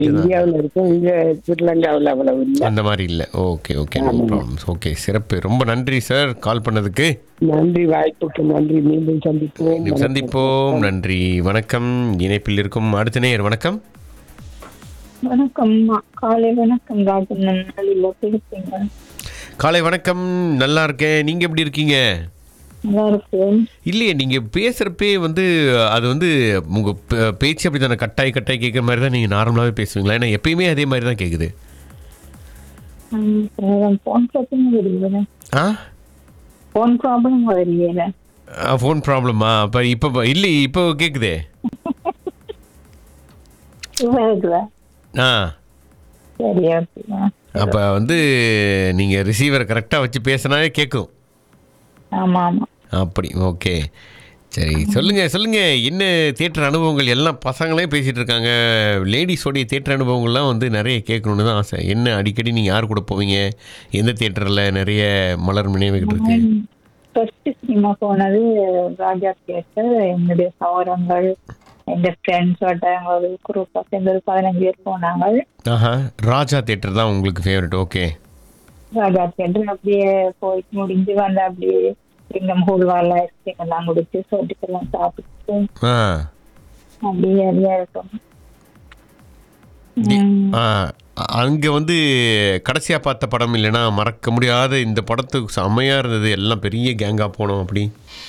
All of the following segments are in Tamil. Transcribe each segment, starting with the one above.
இந்தியாவுல இருக்கும் இங்க ஸ்ரீலங்காவுல அவ்வளவு இல்ல அந்த மாதிரி இல்லை okay okay no problems okay சிறப்பு ரொம்ப நன்றி சார் கால் பண்ணதுக்கு நன்றி வாய்ப்புக்கு நன்றி மீண்டும் சந்திப்போம் மீண்டும் சந்திப்போம் நன்றி வணக்கம் இணைப்பில் இருக்கும் அடுத்த நேயர் வணக்கம் வணக்கம் காலை வணக்கம் ராஜன் நாளில் பேசுறீங்க காலை வணக்கம் நல்லா இருக்கேன் நீங்கள் எப்படி இருக்கீங்க நல்லா இருக்கு இல்லையே நீங்கள் பேசுகிறப்பே வந்து அது வந்து உங்கள் பேச்சு அப்படி தானே கட்டாய் கட்டாய் கேட்குற மாதிரி தான் நீங்கள் நார்மலாகவே பேசுவீங்களா ஏன்னா எப்பயுமே அதே மாதிரி தான் கேட்குது ஃபோன் ப்ராப்ளம் வருது ஆ ஃபோன் ப்ராப்ளம் வரலையே ஃபோன் ப்ராப்ளமா அப்போ இப்போ இல்லை இப்போ கேட்குதே இருக்குல்ல ஆ சரி ஓகே அப்போ வந்து நீங்கள் ரிசீவரை கரெக்டாக வச்சு பேசினாலே கேட்கும் ஆமா ஆமா அப்படி ஓகே சரி சொல்லுங்க சொல்லுங்க என்ன தியேட்டர் அனுபவங்கள் எல்லாம் பசங்களே பேசிட்டு இருக்காங்க லேடிஸோடைய தியேட்டர் அனுபவங்கள்லாம் வந்து நிறைய கேட்கணுன்னு தான் ஆசை என்ன அடிக்கடி நீங்கள் யார் கூட போவீங்க எந்த தியேட்டரில் நிறைய மலர் நினைவுகள் இருக்கு ஃபர்ஸ்ட் சினிமா போனது ராஜா தியேட்டர் என்னுடைய சௌரங்கள் எங்க ஃப்ரெண்ட்ஸோட ஒரு குரூப்பாக சேர்ந்து ஒரு பதினஞ்சு பேர் போனாங்க ஆஹா ராஜா தியேட்டர் தான் உங்களுக்கு ஃபேவரட் ஓகே ராஜா தியேட்டர் அப்படியே போயிட்டு முடிஞ்சு வந்து அப்படியே சிங்கம் ஹூல்வால ஐஸ்கிரீம் எல்லாம் குடிச்சு சோட்டுக்கெல்லாம் சாப்பிட்டு ஆ அப்படியே நிறையா இருக்கும் உம், ஆ அங்கே வந்து கடைசியாக பார்த்த படம் இல்லைன்னா மறக்க முடியாத இந்த படத்துக்கு செம்மையாக இருந்தது எல்லாம் பெரிய கேங்காக போனோம் அப்படி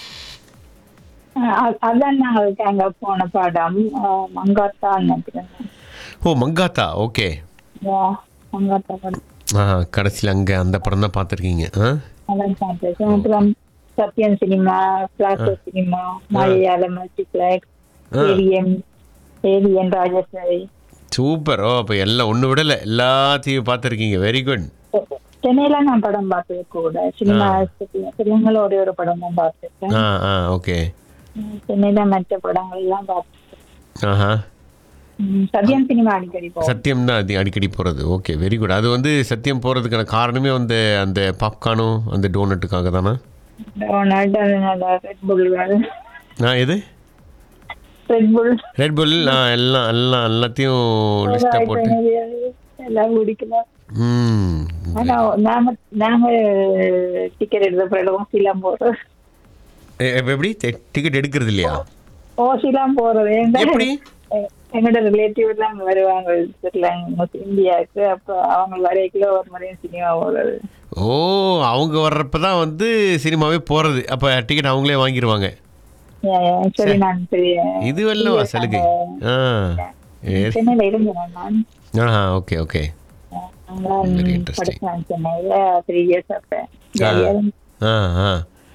அ- அதான் நாங்களுக்கு அங்க போன படம் அஹ், மங்காத்தா நினைக்கிறேன் ஓ மங்காத்தா ஓகே Yeah, மங்காத்தா படம் ஆ கடைசியில் அங்கே அந்த படம் தான் பார்த்துருக்கீங்க ஆ அதான் பார்த்துருக்கேன் அப்புறம் சத்யன் சினிமா பிளாஸ்டோ சினிமா மலையாள மல்டிப்ளெக்ஸ் ஏரியன் ஏரியன் ராஜேஸ்வரி சூப்பர் ஓ அப்போ எல்லாம் ஒன்று விடலை எல்லாத்தையும் பார்த்துருக்கீங்க வெரி குட் சென்னையில நான் படம் பார்த்தது கூட சினிமா சினிமால ஒரே ஒரு படம் தான் பார்த்துருக்கேன் ஆ ஆ ஓகே சென்னையில மற்ற படங்கள் எல்லாம் பார்த்துருக்கேன் ஆஹா உம், சத்யன் சினிமா அடிக்கடி போவோம் சத்தியம் தான் அது அடிக்கடி போகிறது ஓகே வெரி குட் அது வந்து சத்தியம் போகிறதுக்கான காரணமே வந்து அந்த பாப்கார்னும் அந்த டோனட்டுக்காக தானே டொனால்டு அதனால ரெட் புல்கள் ஆ எது ரெட் புல் ரெட் புல் ஆ எல்லாம் எல்லாம் எல்லாத்தையும் லிஸ்ட்டாக போட்டு எல்லாம் குடிக்கலாம் ம் ஆனா நாம நாங்க டிக்கெட் எடுத்த பிறகு ஓசிலாம் போறோம் எ- எப்ப எப்படி டிக்கெட் எடுக்கிறது இல்லையா ஓசிலாம் போறது எப்படி? எ- எங்களோட ரிலேட்டிவ் எல்லாம் அங்க வருவாங்க தெரியல இந்தியாவுக்கு அப்ப அவங்க வரைக்குள்ள ஒரு முறையும் சினிமா போறது ஓ அவங்க வர்றப்ப தான் வந்து சினிமாவே போகிறது அப்போ டிக்கெட் அவங்களே வாங்கிடுவாங்க சரி நான் சரி இது வல்லவா சலுகை ஆ ஏ- சென்னையில இருந்தேன் நான் ஆஹா ஓகே ஓகே நான் Very interesting. படிச்சேன் சென்னையில த்ரீ இயர்ஸ் அப்ப ஜாலியா இருந்துச்சு. ஆ ஆ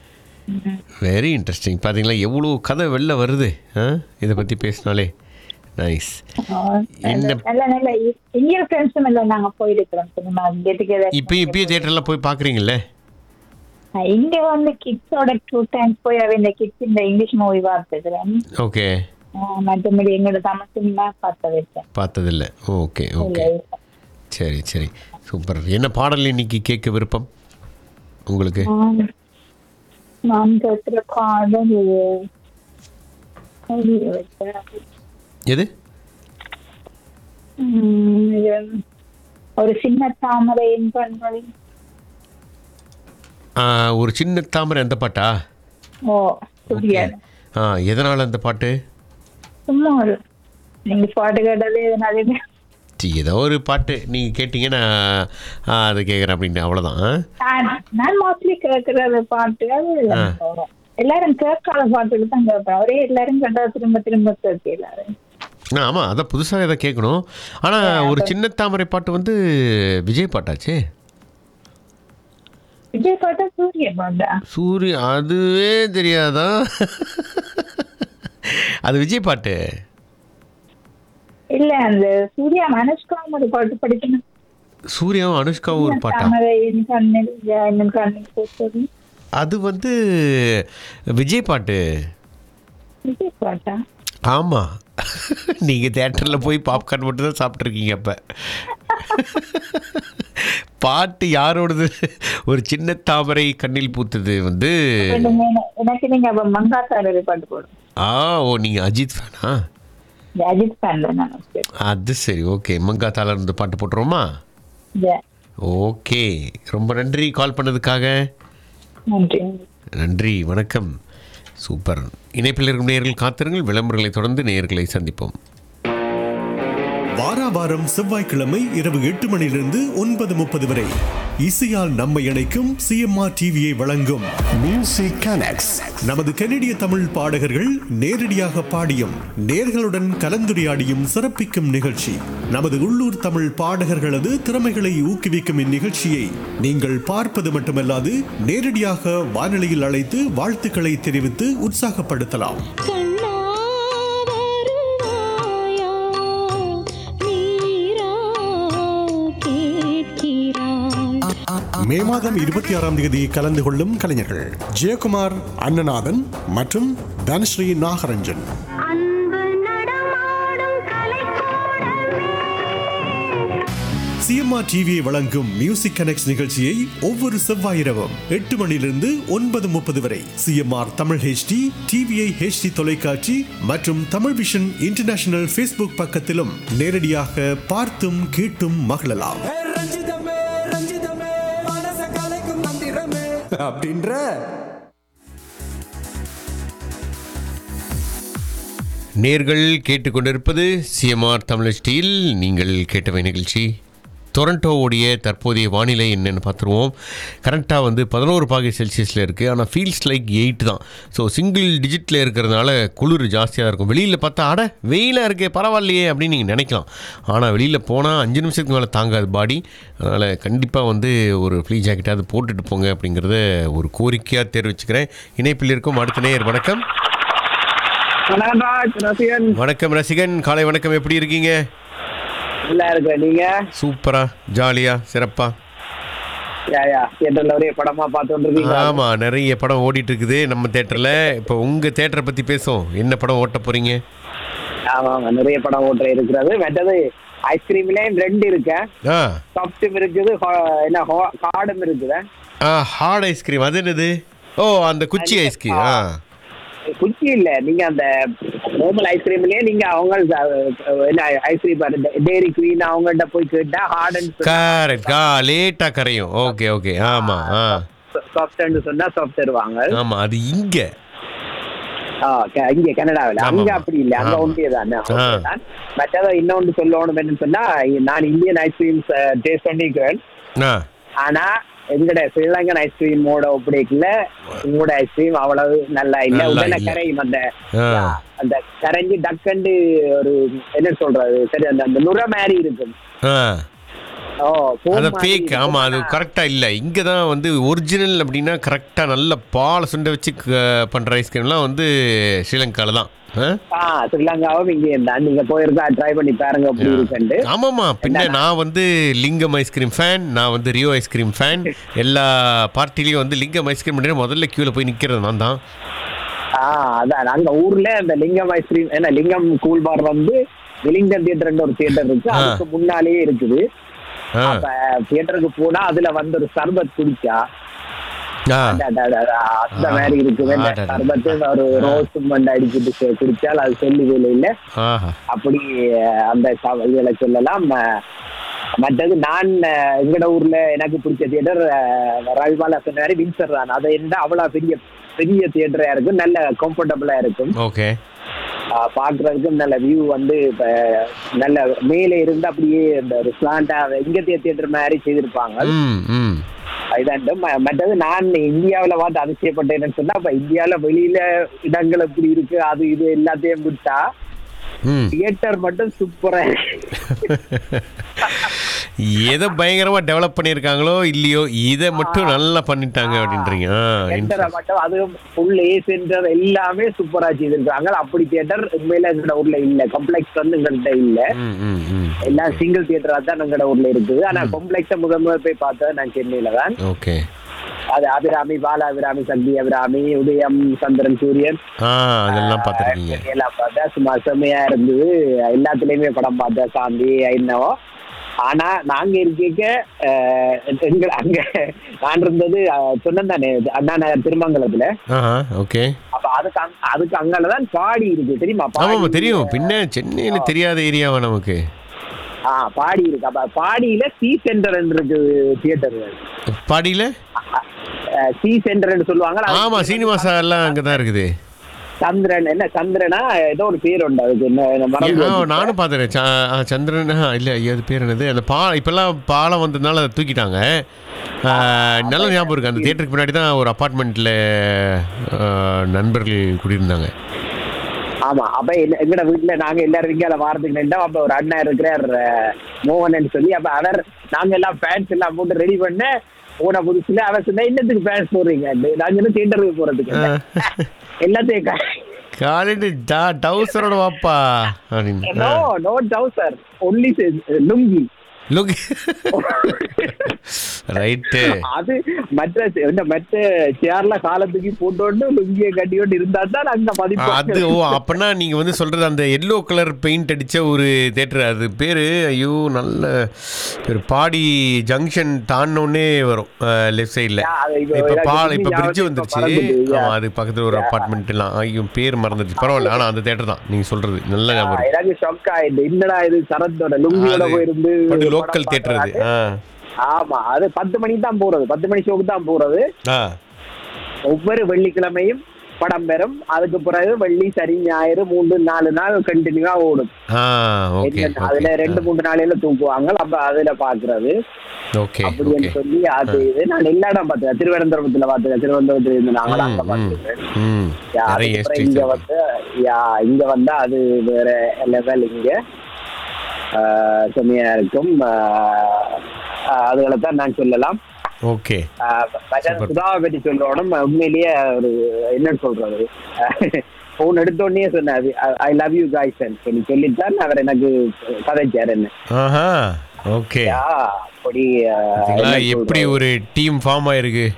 வெரி இன்ட்ரெஸ்டிங் பார்த்தீங்களா எவ்வளோ கதை வெளில வருது ஆ இதை பற்றி பேசினாலே நைஸ் என்ன நல்ல நல்ல இந்தியன் ஃப்ரெண்ட்ஸும் எல்லாம் நாங்க போயிருக்கிறோம் சினிமா கெட் டுகெதர் இப்பயும் இப்பயும் தேட்டரில் போய் பார்க்குறீங்களே இங்க வந்து கிட்ஸோட டூ டைம்ஸ் போய் அவ இந்த கிட்ஸ் இந்த இங்கிலீஷ் மூவி பார்த்துக்கிறேன் ஓகே ஆஹ் மற்றபடி எங்களோட தமிழ் சினிமா பார்த்து வச்சேன் பார்த்ததில்ல ஓகே ஓகே சரி சரி சூப்பர் என்ன பாடல் இன்னைக்கு கேட்க விருப்பம் உங்களுக்கு நான் நான் கேட்கிற பாடல் இது வச்சேன். எது உம், இது ஒரு சின்ன தாமரையின் பண்பொழி ஆ, ஒரு சின்ன தாமரை அந்த பாட்டா ஓ புரியாது ஆ எதனால் அந்த பாட்டு சும்மா ஒரு நீங்க பாட்டு கேட்டாலே எதனால சி, ஏதோ ஒரு பாட்டு நீங்கள் கேட்டீங்கன்னா ஆ, அதை கேட்குறேன் அப்படின்னு அவ்வளோதான் நான் நான் மோஸ்ட்லி கேட்கறது பாட்டு அது வரும். எல்லாரும் கேட்காத பாட்டுக்கு தான் கேட்பேன் ஒரே எல்லாரும் கேட்டா திரும்ப திரும்ப கேட்க எல்லாரும் ஆ ஆமாம் அதான் புதுசாக எதை கேட்கணும் ஆனால் ஒரு சின்ன தாமரை பாட்டு வந்து விஜய் பாட்டாச்சே விஜய் பாட்டா சூரிய பாட்டா சூரிய அதுவே தெரியாதா அது விஜய் பாட்டு இல்ல அந்த சூர்யா மனுஷ்காவும் ஒரு பாட்டு படிக்கணும் சூர்யாவும் அனுஷ்காவும் ஒரு பாட்டா தாமரையின் கண்ணில் ஜாயின் கண்ணில் போட்டது அது வந்து விஜய் பாட்டு விஜய் பாட்டா ஆமாம் நீங்கள் தேட்டரில் போய் பாப்கார்ன் மட்டும் தான் சாப்பிட்ருக்கீங்க அப்போ பாட்டு யாரோடது ஒரு சின்ன தாமரை கண்ணில் பூத்தது வந்து நீங்க என்ன- எனக்கு நீங்க அப்ப மங்காத்தாடு பாட்டு போடும் ஆ ஓ நீங்கள் அஜித் ஃபேனா அஜித் ஃபேன் தான் நான் okay. அது சரி ஓகே மங்காத்தால இருந்து பாட்டு போட்டுருவோமா Yeah. ஓகே ரொம்ப நன்றி கால் பண்ணதுக்காக நன்றி நன்றி வணக்கம் சூப்பர் இணைப்பில் இருக்கும் நேயர்கள் காத்திருங்கள் விளம்பரங்களை தொடர்ந்து நேயர்களை சந்திப்போம் வாரா வாரம் செவ்வாய்க்கிழமை இரவு எட்டு மணியிலிருந்து ஒன்பது முப்பது வரை இசையால் நம்மை இணைக்கும் சிஎம்ஆர் டிவியை வழங்கும் மியூசிக் கனெக்ட்ஸ் நமது கனடிய தமிழ் பாடகர்கள் நேரடியாக பாடியும் நேர்களுடன் கலந்துரையாடியும் சிறப்பிக்கும் நிகழ்ச்சி நமது உள்ளூர் தமிழ் பாடகர்களது திறமைகளை ஊக்குவிக்கும் இந்நிகழ்ச்சியை நீங்கள் பார்ப்பது மட்டுமல்லாது நேரடியாக வானொலியில் அழைத்து வாழ்த்துக்களை தெரிவித்து உற்சாகப்படுத்தலாம் கண்ணா வருவாயா நீரா கேட்கிறாய் மே மாதம் இருபத்தி ஆறாம் தேதி கலந்து கொள்ளும் கலைஞர்கள் ஜெயக்குமார் அண்ணநாதன் மற்றும் தனஸ்ரீ நாகரஞ்சன் அன்பு நடமாடும் கலைக்கூடமே சிஎம்ஆர் டிவியை வழங்கும் மியூசிக் கனெக்ட் நிகழ்ச்சியை ஒவ்வொரு செவ்வாய் இரவும் எட்டு மணியிலிருந்து ஒன்பது முப்பது வரை CMR Tamil HD TVI HD தொலைக்காட்சி மற்றும் தமிழ் விஷன் இன்டர்நேஷனல் ஃபேஸ்புக் பக்கத்திலும் நேரடியாக பார்த்தும் கேட்டும் மகிழலாம் ஏ ரஞ்சிதமே ரஞ்சிதமே மனச கலைக்கும் மந்திரமே அப்படின்ற நேர்கள் கேட்டுக்கொண்டிருப்பது சிஎம்ஆர் தமிழ் ஸ்டீல் நீங்கள் கேட்டவை நிகழ்ச்சி டொரண்டோவுடைய தற்போதைய வானிலை என்னென்னு பார்த்துருவோம் கரெக்டாக வந்து பதினோரு பாகை செல்சியஸில் இருக்குது ஆனால் ஃபீல்ஸ் லைக் எயிட் தான் ஸோ சிங்கிள் டிஜிட்டில் இருக்கிறதுனால குளிர் ஜாஸ்தியாக இருக்கும் வெளியில் பார்த்தா அட வெயிலாக இருக்கே பரவாயில்லையே அப்படின்னு நீங்கள் நினைக்கலாம் ஆனால் வெளியில் போனால் அஞ்சு நிமிஷத்துக்கு மேலே தாங்காது பாடி அதனால் கண்டிப்பாக வந்து ஒரு ஃப்ளீ ஜாக்கெட்டாவது போட்டுட்டு போங்க அப்படிங்கிறத ஒரு கோரிக்கையாக தெரிவிச்சுக்கிறேன் இணைப்பில் இருக்கும் அடுத்த நேயர் வணக்கம் வணக்கம் ராஜ் ரசிகன் வணக்கம் ரசிகன் காலை வணக்கம் எப்படி இருக்கீங்க நல்லா இருக்க நீங்க சூப்பரா ஜாலியா சிறப்பா யா யா தியேட்டர்ல ஒரே படமா பார்த்துட்டு இருக்கீங்க ஆமா நிறைய படம் ஓடிட்டு இருக்குது நம்ம தேட்டர்ல இப்போ உங்க தேட்டரை பத்தி பேசுவோம் என்ன படம் ஓட்ட போறீங்க ஆமா ஆமா நிறைய படம் ஓட்டுற இருக்கிறது மற்றது ஐஸ்கிரீம்லயும் ரெண்டு இருக்கு ஆ சாஃப்டும் இருக்குது ஹா- என்ன ஹா- காடும் இருக்குது ஆ ஹார்ட் ஐஸ்கிரீம் அது என்னது ஓ அந்த குச்சி ஐஸ்கிரீம் ஆ குச்சி இல்ல நீங்க அந்த நார்மல் ஐஸ்கிரீம்லயே நீங்க அவங்க அஹ், என்ன ஐஸ்கிரீம் டேரி குவீன் அவங்கள்ட்ட போய் கேட்டா ஹார்டன் கரெக்ட் ஆ லேட்டா கரையும் ஓகே ஓகே ஆமா ஆ சாஃப்ட்னு சொன்னா சாஃப்ட் தருவாங்க ஆமா அது இங்க ஆ, க- இங்க கனடாவில் ஆமா, அங்க ஆமா. அப்படி இல்ல அங்க ஆமா. ஒன்றியே தானே ஆ. மற்றதை இன்னொன்று சொல்லணும் என்னன்னு சொன்னா நான் இந்தியன் ஐஸ்கிரீம்ஸ் டேஸ்ட் பண்ணிக்கிறேன் ஆ ஆனா எங்கட ஸ்ரீலங்கன் ஐஸ்கிரீமோட ஒப்படைக்கல உங்களோட ஐஸ்கிரீம் அவ்வளவு நல்லா இல்ல நல்லா உடனே இல்ல. கரையும் அந்த ஆ. அந்த கரைஞ்சி டக்கண்டு ஒரு என்ன சொல்றது சரி அந்த அந்த நுர மாதிரி இருக்கும் ஆ ஓ foam அது மாதிரி ஃபேக் இருக்கும். ஆமாம் அது கரெக்டாக இல்லை இங்கே தான் வந்து ஒரிஜினல் அப்படின்னா கரெக்டாக நல்ல பாலை சுண்ட வச்சு பண்ணுற ஐஸ்கிரீம்லாம் வந்து ஸ்ரீலங்காவில் தான் ஆ ஆ ஸ்ரீலங்காவும் இங்கே தான் நீங்க போயிருந்தா ட்ரை பண்ணி பாருங்க எப்படி இருக்குன்னு ஆமாம்மா பின்ன நான் வந்து லிங்கம் ஐஸ்கிரீம் ஃபேன் நான் வந்து ரியோ ஐஸ்கிரீம் ஃபேன் எல்லா பார்ட்டிலையும் வந்து லிங்கம் ஐஸ்கிரீம் பண்ணி முதல்ல க்யூவில் போய் நிற்கிறது நான் தான் ஆ அதான் அங்க ஊர்ல அந்த லிங்கம் ஐஸ்கிரீம் ஏன்னா லிங்கம் கூல் பார் வந்து விலிங்டன் தியேட்டர் ஒரு தியேட்டர் இருக்கு ஆ. அதுக்கு முன்னாலேயே இருக்குது ஆ அப்ப தியேட்டருக்கு போனா அதுல வந்து ஒரு சர்பத் குடிச்சா ஆ அட, அட, அட, அட, அந்த மாதிரி இருக்குது இந்த அட, அட. சர்பத்து ஒரு ரோஸ் மண்ட் அடிச்சுட்டு சே- குடிச்சால் அது சொல்லி வேலை இல்ல ஆஹா அப்படி அஹ், அந்த ச- இதுல சொல்லலாம் அஹ், மற்றது நான் அஹ், எங்கட ஊர்ல எனக்கு பிடிச்ச தியேட்டர் ரவிபாலா சொன்ன மாதிரி வின்சர் தான் அதை என்ன அவ்வளவு பெரிய பெரிய தியேட்டரா இருக்கும் நல்ல கம்ஃபர்டபுளா இருக்கும் ஓகே ஆஹ் பார்க்கறதுக்கும் நல்ல வியூ வந்து இப்ப நல்ல மேலே இருந்து அப்படியே இந்த ஒரு ஸ்லாண்டா இங்க தியேட்டர் மாதிரி செய்திருப்பாங்க ம் ம் இதாண்டு ம- மற்றது நான் இந்தியாவுல பார்த்து அதிசயப்பட்டேன்னு சொன்னா அப்ப இந்தியாவுல வெளியில இடங்கள் எப்படி இருக்கு அது இது எல்லாத்தையும் விட்டா ம் தியேட்டர் மட்டும் சூப்பரா எதை பயங்கரமாக டெவலப் பண்ணியிருக்காங்களோ இல்லையோ இதை மட்டும் நல்லா பண்ணிட்டாங்க அப்படின்றீங்க ஆ தியேட்டரை மட்டும் அதுவும் ஃபுல் ஏ சென்டர் எல்லாமே சூப்பரா செய்திருக்காங்க அப்படி தியேட்டர் உண்மையில எங்கட ஊர்ல இல்ல காம்ப்ளெக்ஸ் வந்து எங்கள்கிட்ட இல்ல ம் ம் ம் எல்லாம் சிங்கிள் தியேட்டரா தான் எங்கட ஊர்ல இருக்குது ஆனா காம்ப்ளெக்ஸ முத முதல் போய் பார்த்தது நான் சென்னையில தான் ஓகே அது அபிராமி பால அபிராமி சக்தி அபிராமி உதயம் சந்திரன் சூரியன் ஆ அதெல்லாம் பார்த்துருக்கீங்க எல்லாம் பார்த்தா சும்மா செம்மையா இருந்தது எல்லாத்துலயுமே படம் பார்த்தேன் சாந்தி என்னவோ ஆனா நாங்க இருக்க எங்க அங்க நான் இருந்தது சொன்னேன் தானே அண்ணா நகர் திருமங்கலத்துல ஆஹா ஓகே அப்ப அதுக்கு அங்க- அதுக்கு அங்கதான் பாடி இருக்கு தெரியுமா ஆமாம் பாடி தெரியும் பின்ன சென்னையில் தெரியாத ஏரியாவா நமக்கு ஆ பாடி இருக்கு அப்ப பாடியில சி சென்டர் இருக்கு தியேட்டர் பாடியில் சி சென்டர் சொல்லுவாங்க ஆமாம் சீனிவாசா எல்லாம் அங்கே தான் இருக்குது சந்திரன் என்ன சந்திரனா ஏதோ ஒரு பேர் உண்டு அதுக்கு என்ன என்ன மறந்து ஆ, போச்சு. நானும் பார்த்துறேன் ச- ஆ, சந்திரன் ஆ, இல்லை ஐயா, அது பேர் என்னது அந்த பா இப்போல்லாம் பாலம் வந்ததுனால அதை தூக்கிட்டாங்க ஆ, நல்ல ஞாபகம் இருக்குது அந்த தேட்டருக்கு பின்னாடி தான் ஒரு அப்பார்ட்மெண்ட்டில் நண்பர்கள் குடியிருந்தாங்க ஆமா அப்ப என்ன- எங்கட வீட்டுல நாங்க எல்லாரும் இங்க வாரத்துக்கு நின்றோம் அப்ப ஒரு அண்ணா இருக்கிறார் அஹ், மோகன் சொல்லி அப்ப அவர் நாங்க எல்லாம் பேண்ட்ஸ் எல்லாம் போட்டு ரெடி பண்ண போன புதுசுல அவர் சொன்னா என்னத்துக்கு பேண்ட்ஸ் போடுறீங்க நாங்க இன்னும் தியேட்டருக்கு போறதுக்கு எல்லாத்தையும் க- காலையில் டா டவுசரோட வாப்பா அப்படின்னு no no trouser only lungi look right அது மற்ற என்ன மற்ற சேர்ல காலத்துக்கு போட்டோன்னு லுங்கியை கட்டியோண்டு இருந்தா தான் அங்க மதிப்பு அது ஓ அப்பனா நீங்கள் வந்து சொல்கிறது அந்த எல்லோ கலர் பெயிண்ட் அடித்த ஒரு தேட்டர் அது பேர் ஐயோ நல்ல பேர் பாடி ஜங்ஷன் தாண்டினோடனே வரும் லெஃப்ட் சைடில் Yeah, அது இப்போ இப்போ எனக்கு பால் இப்போ ஞாபகம் பிரிட்ஜ் இப்ப வந்துருச்சு மறந்துட்டு, yeah. ஆமாம் அது பக்கத்தில் ஒரு அப்பார்ட்மெண்ட்லாம் ஐயோ பேர் மறந்துடுச்சு பரவாயில்ல ஆனால் அந்த தேட்டர் தான் நீங்கள் சொல்கிறது நல்ல ஞாபகம் இருக்கு. எனக்கு ஷாக் ஆயிட்டு என்னடா இது சரத்தோட லுங்கியோட அது போயிருந்து பட் படம் லோக்கல் தேட்டர் அது பார்க்கறாரு. ஆ ஆமா அது பத்து மணிக்கு தான் போறது பத்து மணி ஷோக்கு தான் போறது ஆ ஒவ்வொரு வெள்ளிக்கிழமையும் படம் பெறும் அதுக்கு பிறகு வெள்ளி சனி ஞாயிறு மூன்று நாலு நாள் கண்டினியூவா ஓடும் ஆ ஓகே என்ன, அதுல ரெண்டு மூணு நாளையில தூக்குவாங்க அப்ப அதுல பாக்குறது ஓகே அப்படின்னு ஓகே சொல்லி அது இது நான் எல்லா இடம் பார்த்தேன் திருவனந்தபுரத்துல பார்த்தேன் திருவனந்தபுரத்துல இருந்து நாங்கள் அங்க பார்த்துருக்கேன் ம் யா, நிறைய அதுக்கப்புறம் streets இங்க இருக்கு. வந்து யா இங்க வந்தா அது வேற லெவல் இங்க ஆஹ், செம்மையா இருக்கும் ஆஹ், ஆஹ், அதுகளை தான் நான் சொல்லலாம் ஓகே ஆஹ், பஜாஜ் Super. சுதாவை பற்றி சொல்லணும் உண்மையிலேயே ஒரு என்னன்னு சொல்றது போன் எடுத்த உடனே சொன்னாரு ஐ லவ் யூ காய்ஸ் சொல்லி சொல்லித்தான் அவர் எனக்கு கதைச்சார் என்ன ஆஹா ஓகே யா, அப்படி பாத்தீங்களா எப்படி ஒரு டீம் ஃபார்ம் ஆயிருக்கு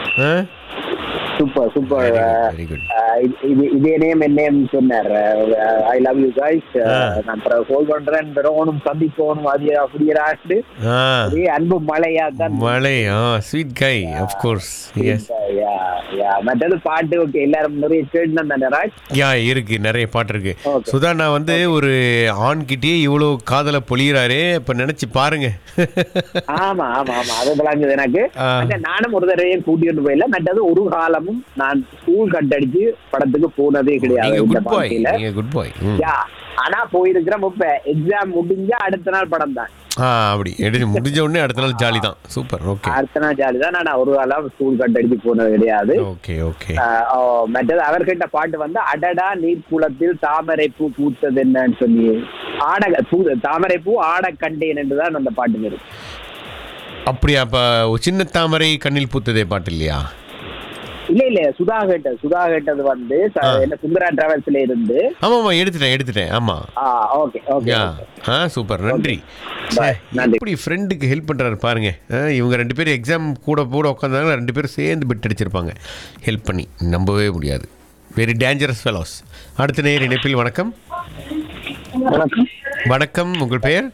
சூப்பர் சூப்பர் வெரி குட் இது இதே நேம் என்ன நேம் சொன்னார் ஐ லவ் யூ காய்ஸ் நான் அப்புறம் கோல் பண்றேன் பெறணும் சந்திக்கணும் அது அப்படியே ஆ அதே அன்பு மழையா தான் மலை ஆ ஸ்வீட் கை of course yes ya, ya. மற்றது பாட்டு ஓகே எல்லாரும் நிறைய கேட்டு தானே ராஜ் யா இருக்கு நிறைய பாட்டு இருக்கு Okay. சுதா நான் வந்து ஒரு ஆண்கிட்டயே இவ்வளோ காதலை பொழிகிறாரு இப்போ நினைச்சு பாருங்க ஆமா ஆமா ஆமா அது விளங்குது எனக்கு ஆ. மற்ற நானும் ஒரு தடவை கூட்டிட்டு போயில மற்றது ஒரு காலமும் நான் ஸ்கூல் கட் அடிச்சு படத்துக்கு போனதே கிடையாது நீங்க இந்த குட் பாய் வாழ்க்கையில நீங்க குட் பாய் யா ஆனா போயிருக்கிறேன் இப்ப எக்ஸாம் முடிஞ்சா அடுத்த நாள் படம் தான் ஆ அப்படி எடுத்து முடிஞ்ச உடனே அடுத்த நாள் ஜாலி தான் சூப்பர் ஓகே அடுத்த நாள் ஜாலி தான் நான் ஒரு காலம் ஸ்கூல் கட் அடிச்சு போனது கிடையாது ஓகே ஓகே ஆஹ் ஓ, மற்றது அவர்கிட்ட பாட்டு வந்து அடடா நீர் குளத்தில் தாமரை பூ பூத்தது என்னன்னு சொல்லி ஆட பூ தாமரை பூ ஆட கண்டேன் என்றுதான் அந்த பாட்டு வரும் அப்படியா அப்போ சின்ன தாமரை கண்ணில் பூத்ததே பாட்டு இல்லையா இல்ல இல்ல சுதா கேட்டது சுதா கேட்டது வந்து ச- ஆ. என்ன சுந்தரா டிராவல்ஸ்ல இருந்து ஆமாம் ஆமாம் எடுத்துட்டேன் எடுத்துட்டேன் ஆமாம் ஆ ஓகே ஓகே யா ஆ சூப்பர் நன்றி Bye. ச்சே, நன்றி. எப்படி ஃப்ரெண்டுக்கு ஹெல்ப் பண்ணுறாரு பாருங்க ஆ, இவங்க ரெண்டு பேரும் எக்ஸாம் கூட கூட உட்காந்தாங்க ரெண்டு பேரும் சேர்ந்து பிட் அடிச்சிருப்பாங்க ஹெல்ப் பண்ணி நம்பவே முடியாது வெரி டேஞ்சரஸ் ஃபெலோஸ் அடுத்த நேர் இணைப்பில் வணக்கம் வணக்கம் வணக்கம் உங்கள் பெயர்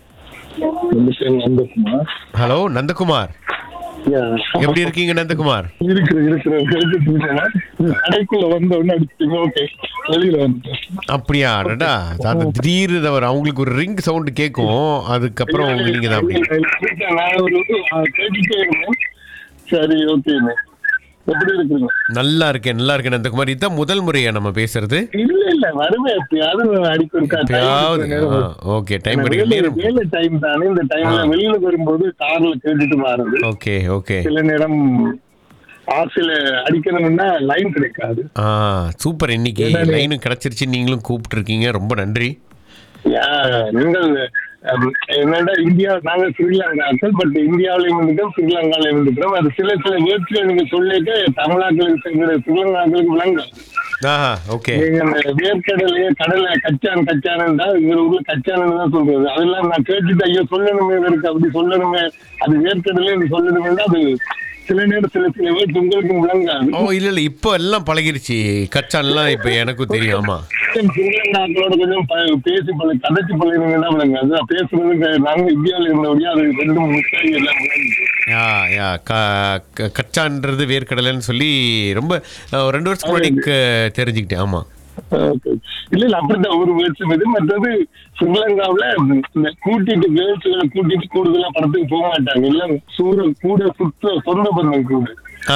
நந்தகுமார் ஹலோ நந்தகுமார் எப்படி இருக்கீங்க நந்தகுமார் இருக்கிற இருக்கிற கடைக்குள்ள வந்த உடனே அடிச்சிட்டீங்க ஓகே வெளியில வந்துட்டேன் அப்படியா அடடா அது திடீர்னு அவர் அவங்களுக்கு ஒரு ரிங் சவுண்டு கேட்கும் அதுக்கப்புறம் உங்க நீங்க தான் அப்படி நான் ஒரு ஆ, கேட்டுட்டே இருந்தேன் சரி ஓகேண்ணே எப்படி இருக்கிறீங்க நல்லா இருக்கேன் நல்லா இருக்கேன் நந்தகுமார் இதுதான் முதல் முறையா நம்ம பேசுறது இல்ல இல்ல வருவேன் எப்பயாவது அடிக்க இருக்கா எப்பயாவது ஓகே டைம் கிடைக்கும் நேரம் வேலை டைம் தானே இந்த டைம்ல ஆ. வெளியில வரும்போது கார்ல கேட்டுட்டு மாறுது ஓகே ஓகே சில நேரம் ஆசில அடிக்கணும்னா லைன் கிடைக்காது ஆ சூப்பர் இன்னைக்கு என்னது? லைனும் கிடைச்சிருச்சு நீங்களும் கூப்பிட்டுருக்கீங்க ரொம்ப நன்றி யா, நீங்கள் அம், என்னடா இந்தியா நாங்க ஸ்ரீலங்காக்கள் பட் இந்தியாவில இருந்துட்டோம் ஸ்ரீலங்கால இருந்துக்கிறோம் அது சில சில வேர்ட்ஸ்ல நீங்க சொல்லிட்டு தமிழாக்களுக்கு இருக்கிற ஸ்ரீலங்காக்களுக்கு விளங்கும் ஆஹா ஓகே நீங்க அந்த வேர்க்கடலையே கடலை கச்சான் கச்சான் தான் இங்க ஊர்ல கச்சான்னு தான் சொல்றது அதெல்லாம் நான் கேட்டுட்டு ஐயோ சொல்லணுமே இருக்கு அப்படி சொல்லணுமே அது வேர்க்கடலே சொல்லணுமே அது சில நேரம் சில சில வேர்ட்ஸ் உங்களுக்கு விளங்காது ஓ இல்ல இல்ல இப்போ எல்லாம் பழகிருச்சு கச்சான்லாம் இப்போ எனக்கும் தெரியும் ஆமா சிங்களநாட்டோட கொஞ்சம் ப- பேசி பழ கதைச்சு பழகினீங்கன்னா விளங்காது பேசுறதுக்கு நாங்க இந்தியாவில இருந்தபடியா அது ரெண்டும் முட்டாய் எல்லாம் விளங்குது யா யா க- க- கச்சான்றது வேர்க்கடலைன்னு சொல்லி ரொம்ப அஹ், ஒரு ரெண்டு வருஷத்துக்கு முன்னாடி க- தெரிஞ்சுக்கிட்டேன் ஆமாம் Okay. இல்ல இல்ல அப்படிதான் ஒரு வேர்ட்ஸ் இது மற்றது ஸ்ரீலங்காவுல இந்த கூட்டிட்டு கேர்ள்ஸ்களை கூட்டிட்டு கூடுதலா படத்துக்கு போக மாட்டாங்க எல்லாம் சூர கூட சுத்த சொந்த பந்தம் கூட ஆ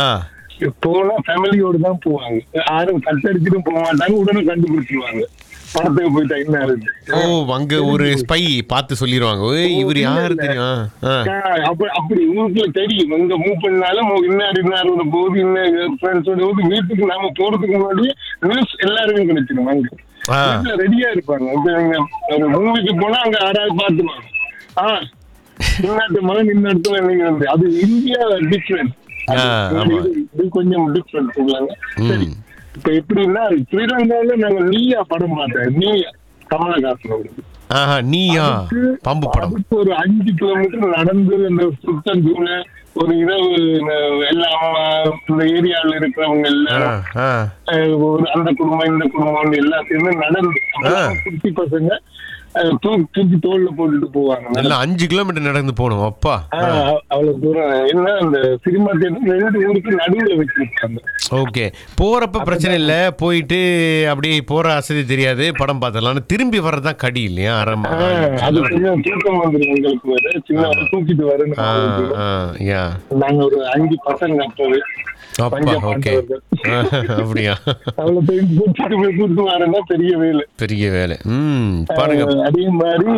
போனா ஃபேமிலியோட தான் போவாங்க யாரும் கட்டடிச்சுட்டு போக மாட்டாங்க உடனே கண்டுபிடிச்சிருவாங்க படத்துக்கு போயிட்டா என்ன இருக்கு ஓ அங்க ஒரு ஸ்பை பார்த்து சொல்லிடுவாங்க ஓய் இவர் யாரு தெரியும் ஆ, ஆ. அப்ப அப்படி ஊருக்குள்ள தெரியும் எங்க மூவ் பண்ணாலும் இன்னார் இன்னாரோட போது இன்னும் ஃப்ரெண்ட்ஸோட போது வீட்டுக்கு நாம போறதுக்கு முன்னாடியே நியூஸ் எல்லாருக்கும் கிடைச்சிடும் அங்க ஆ. வீட்டுல ரெடியா இருப்பாங்க இப்ப நீங்க ஒரு மூவிக்கு போனா அங்க யாராவது பாத்துருவாங்க ஆ இன்னாட்டு மகன் இன்னொருத்தம் நீங்க வந்து அது இந்தியா டிஃப்ரெண்ட் ஆ, ஆமா. இது கொஞ்சம் டிஃப்ரெண்ட் சொல்லுவாங்க சரி ம். இப்ப எப்படின்னா ஸ்ரீலங்காவில நாங்க நீயா படம் பார்த்தேன் நீயா கமலஹாசன் ஆஹா நீயா அதுக்கு- பாம்பு படம் அதுக்கு ஒரு அஞ்சு கிலோமீட்டர் நடந்து அந்த சுத்தஞ்சூல ஒரு இரவு அஹ், எல்லாம் அஹ், இந்த ஏரியாவில் இருக்கிறவங்க ஆ, எல்லாரும் ஆ. அஹ், ஒரு அந்த குடும்பம் இந்த குடும்பம் எல்லாம் சேர்ந்து நடந்து அப்பெல்லாம் குட்டி பசங்க அஹ், தூக்கி தூக்கி தோல்ல போட்டுட்டு போவாங்க நல்லா அஞ்சு கிலோமீட்டர் நடந்து போகணும் அப்பா ஆஹ், அவ்வளவு தூரம் என்ன அந்த சினிமா தேட்டர் ரெண்டு ஊருக்கு நடுவுல வச்சிருக்காங்க ஓகே போறப்ப பிரச்சனை இல்லை போயிட்டு அப்படியே போற அசதி தெரியாது படம் பார்த்துடலாம் திரும்பி வர்றதுதான் கடி இல்லையா அரை ம- ஆஹ், அது கொஞ்சம் தூக்கம் வந்துடும் உங்களுக்கு வேற சின்ன தூக்கிட்டு ஆ, வரணும் ஆ, யா நாங்க ஒரு அஞ்சு பசங்க அப்பவே அப்பா பஞ்சம் ஓகே பாண்டவர்கள். அப்படியா அவ்வளவு போய் கூட்டிட்டு போய் கூட்டு வரேன்னா பெரிய வேலை பெரிய வேலை ம் பாருங்க அஹ் அதே மாதிரி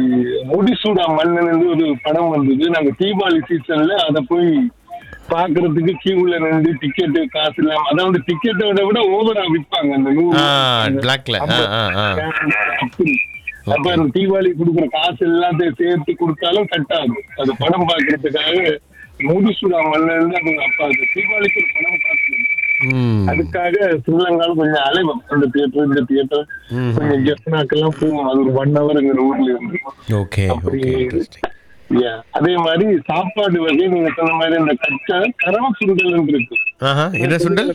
முடிசூடா மன்னன் ஒரு படம் வந்தது நாங்க தீபாவளி சீசன்ல அத போய் பாக்குறதுக்கு கியூல நின்று டிக்கெட் காசு இல்லாம அதாவது டிக்கெட்டோட விட ஓவரா விற்பாங்க அந்த நூறு ஆ பிளாக்ல ஆ ஆ ஆ அப்படி அப்ப அந்த தீபாவளி கொடுக்குற காசு எல்லாத்தையும் சேர்த்து கொடுத்தாலும் கட் ஆகும் அது படம் பாக்குறதுக்காக முடிசூடா மன்னன் அது அப்பா அது தீபாவளிக்கு ஒரு படம் பார்க்கணும் ம் அதுக்காக ஸ்ரீலங்கால கொஞ்சம் அலைவோம் அந்த தியேட்டர் இந்த தியேட்டர் ம். கொஞ்சம் ஜெஃப்னாக்கெல்லாம் போவோம் அது ஒரு ஒன் ஹவர்ங்கிற ஊர்ல இருந்து ஓகே அப்படி ஓகே இன்ட்ரெஸ்டிங் Yeah. அதே மாதிரி சாப்பாடு வகை நீங்க சொன்ன மாதிரி இந்த கச்சா கரம் சுண்டல் இருக்கு ஆஹா என்ன சுண்டல்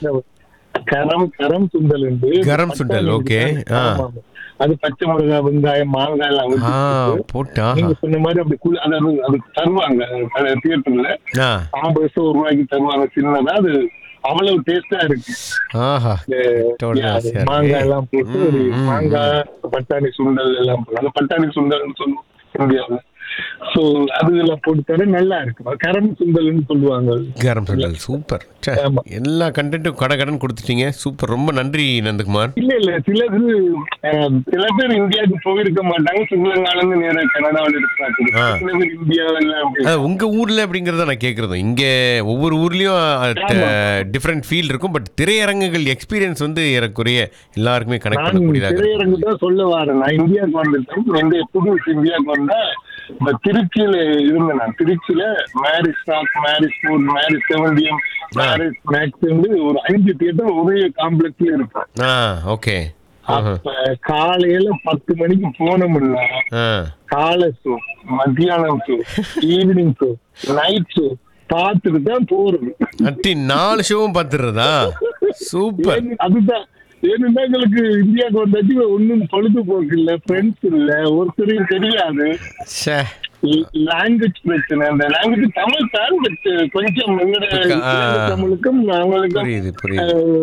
கரம் கரம் சுண்டல் உண்டு கரம் சுண்டல், okay. ஆ. ஆமா, ஆமா. அது பச்சை மிளகாய் வெங்காயம் மாங்காய் எல்லாம் ஆ வச்சு போட்டா நீங்க சொன்ன மாதிரி அப்படி குளி அதாவது அது தருவாங்க தியேட்டர்ல ஆ ஐம்பது வருஷம் ஒரு ரூபாய்க்கு தருவாங்க சின்னதா அது அவ்வளவு டேஸ்டா இருக்கு ஆஹா இந்த கேட்டோட yeah, அது ஆசையா இருக்கு. மாங்காய் எல்லாம் போட்டு ஒரு ம், ம், மாங்காய் பட்டாணி சுண்டல் எல்லாம் போட்டு அந்த பட்டாணி சுண்டல்னு சொல்லுவோம் இந்தியாவில் சோ அது எல்லாம் போட்டு தர நல்லா இருக்கு கரம் சுண்டல்னு சொல்லுவாங்க கரம் சுண்டல் சூப்பர் ச்சே, ஆமா. எல்லா கண்டென்ட்டும் கடை கடன் கொடுத்துட்டீங்க சூப்பர் ரொம்ப நன்றி நந்தகுமார் இல்ல இல்ல சிலது அஹ், சில பேர் இந்தியாவுக்கு போயிருக்க மாட்டாங்க ஸ்ரீலங்கால இருந்து நேர கனடாவில் இருக்கிறாங்க ஆ. சில பேர் இந்தியாவில் அப்படி அஹ், உங்க ஊர்ல அப்படிங்கறத நான் கேக்குறது இங்க ஒவ்வொரு ஊர்லயும் டிஃப்ரெண்ட் ஃபீல் இருக்கும் பட் திரையரங்குகள் எக்ஸ்பீரியன்ஸ் வந்து ஏறக்குறைய எல்லாருக்குமே கனெக்ட் நான் பண்ணக்கூடியதாக இருக்கும். திரையரங்கு தான் சொல்ல வரேன் நான் இந்தியாவுக்கு வந்துட்டேன் எந்த புது இந்தியாவுக்கு வந்தா இந்த திருச்சியில இருந்தேன் நான் திருச்சியில மேரிஸ் ஸ்டாக் மேரிஸ் ஃபுட் மேரிஸ் செவன்டிஎம் மேரிஸ் மேக்ஸ் ஒரு அஞ்சு தியேட்டர் ஒரே காம்ப்ளெக்ஸ்ல இருக்கும் ஆ ஓகே அப்ப காலையில பத்து மணிக்கு போனோம்னா ஆ காலை ஷோ மத்தியானம் show evening show night show பார்த்துட்டு தான் போறது அட்டி நாலு ஷோவும் பார்த்துடுறதா சூப்பர் ஏன்னு- அதுதான் ஏன்னா எங்களுக்கு இந்தியாவுக்கு வந்தாச்சு ஒன்னும் பொழுதுபோக்கு இல்ல ஃப்ரெண்ட்ஸ் இல்ல ஒருத்தரையும் தெரியாது ஷே லாங்குவேஜ் பிரச்சனை அந்த லாங்குவேஜ் தமிழ் தான் பட் கொஞ்சம் எங்கட ஆ. இலங்கை தமிழுக்கும் அவங்களுக்கும் புரியுது புரியுது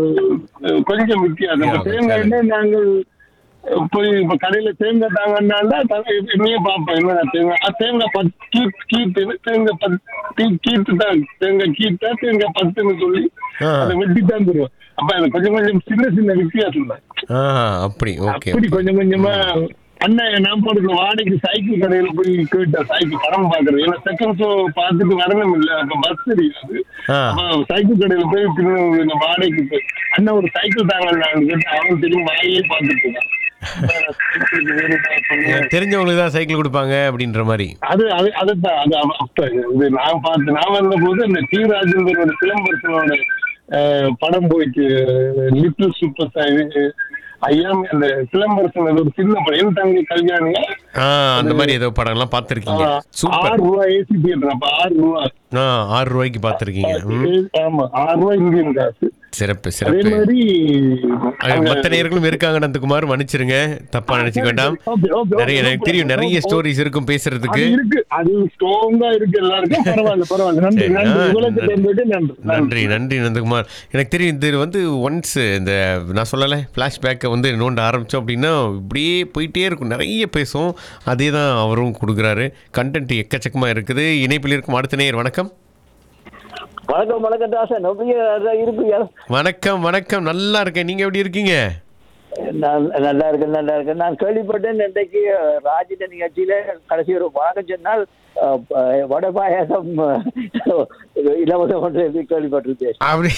அஹ், கொஞ்சம் வித்தியாசம் இப்ப Yeah, தேங்காய்னா நாங்கள் அஹ், போய் இப்ப கடையில தேங்காய் தாங்கன்னா என்னையே பார்ப்போம் என்ன தேங்காய் அஹ், தேங்காய் பத்து கீட் கீட்டு தேங்காய் பத்து கீட்டு தான் தேங்காய் கீட்டா தேங்காய் பத்துன்னு சொல்லி ஆ. அதை வெட்டி தான் தருவோம் அப்ப அது கொஞ்சம் கொஞ்சம் சின்ன சின்ன வித்தியாசம் தான் ஆ அப்படி ஓகே அப்படி கொஞ்சம் கொஞ்சமா அண்ணன் நான் போடுற வாடகைக்கு சைக்கிள் கடையில போய் கேட்டேன் சைக்கிள் படம் பாக்குறது ஏன்னா செகண்ட் ஷோ பார்த்துட்டு வரணும் இல்ல அப்ப பஸ் தெரியாது ஆ. அப்ப சைக்கிள் கடையில போய் பின்ன இந்த வாடகைக்கு போய் அண்ணன் ஒரு சைக்கிள் தாங்க நான் கேட்டு அவன் திரும்ப வாயிலே பார்த்துட்டு இருக்கான். சைக்கிளுக்கு வேற ஏதாவது சொல்லுங்க. தெரிஞ்சவங்களுக்கு தான் சைக்கிள் கொடுப்பாங்க அப்படின்ற மாதிரி அது அது அதுதான் அது அவ- அப்ப இது நான் பார்த்து நான் வந்த போது அந்த டி ராஜேந்திரோட சிலம்பரசனோட அஹ், படம் போயிட்டு லிட்டில் சூப்பர் ஸ்டார் ஐயா அந்த சிலம்பரசன் அது ஒரு சின்ன படம் என் தங்கை கல்யாணியா ஆ அந்த மாதிரி ஏதோ படம்லாம் பார்த்துருக்கீங்க சூப்பர் ஆறு ரூபாய் ஏசி தியேட்டர் அப்ப ஆறு ரூபாய் ஆ ஆறு ரூபாய்க்கு பார்த்துருக்கீங்க ம் ஆமா ஆறு ரூபாய் இந்தியன் காசு சிறப்பு அதே சிறப்பு மாதிரி அது மற்ற நேர்களும் இருக்காங்க நந்தகுமார் மன்னிச்சிருங்க தப்பா நினைச்சுக்க வேண்டாம் Okay, okay, okay, நிறைய எனக்கு தெரியும் நிறைய okay. ஸ்டோரிஸ் இருக்கும் பேசுறதுக்கு அது இருக்கு அது ஸ்ட்ராங்கா இருக்கு எல்லாருக்கும் பரவாயில்ல பரவாயில்ல நன்றி சரி, நன்றி ஆ, உங்களுக்கு நன்றி. தெரிஞ்சுட்டு நன்றி நன்றி நன்றி நந்தகுமார் எனக்கு தெரியும் இது வந்து ஒன்ஸ் இந்த நான் சொல்லலை ஃப்ளாஷ்பேக்கை வந்து நோண்ட ஆரம்பித்தோம் அப்படின்னா இப்படியே போயிட்டே இருக்கும் நிறைய பேசும் அதே தான் அவரும் கொடுக்குறாரு கண்டென்ட் எக்கச்சக்கமாக இருக்குது இணைப்பில் இருக்கும் அடுத்த நேயர் வணக்கம் வணக்கம் வணக்கம் தாசன் அப்படியே இருப்பீங்க வணக்கம் வணக்கம் நல்லா இருக்கேன் நீங்கள் எப்படி இருக்கீங்க நான் நல்லா இருக்கேன் நல்லா இருக்கேன் நான் கேள்விப்பட்டேன் இன்றைக்கு ராஜித நிகழ்ச்சியில கடைசி ஒரு வாங்க சொன்னால் அஹ், ப- வடை பாயாசம் அஹ், இலவசம் ஒன்று என்று கேள்விப்பட்டிருக்கேன் அப்படி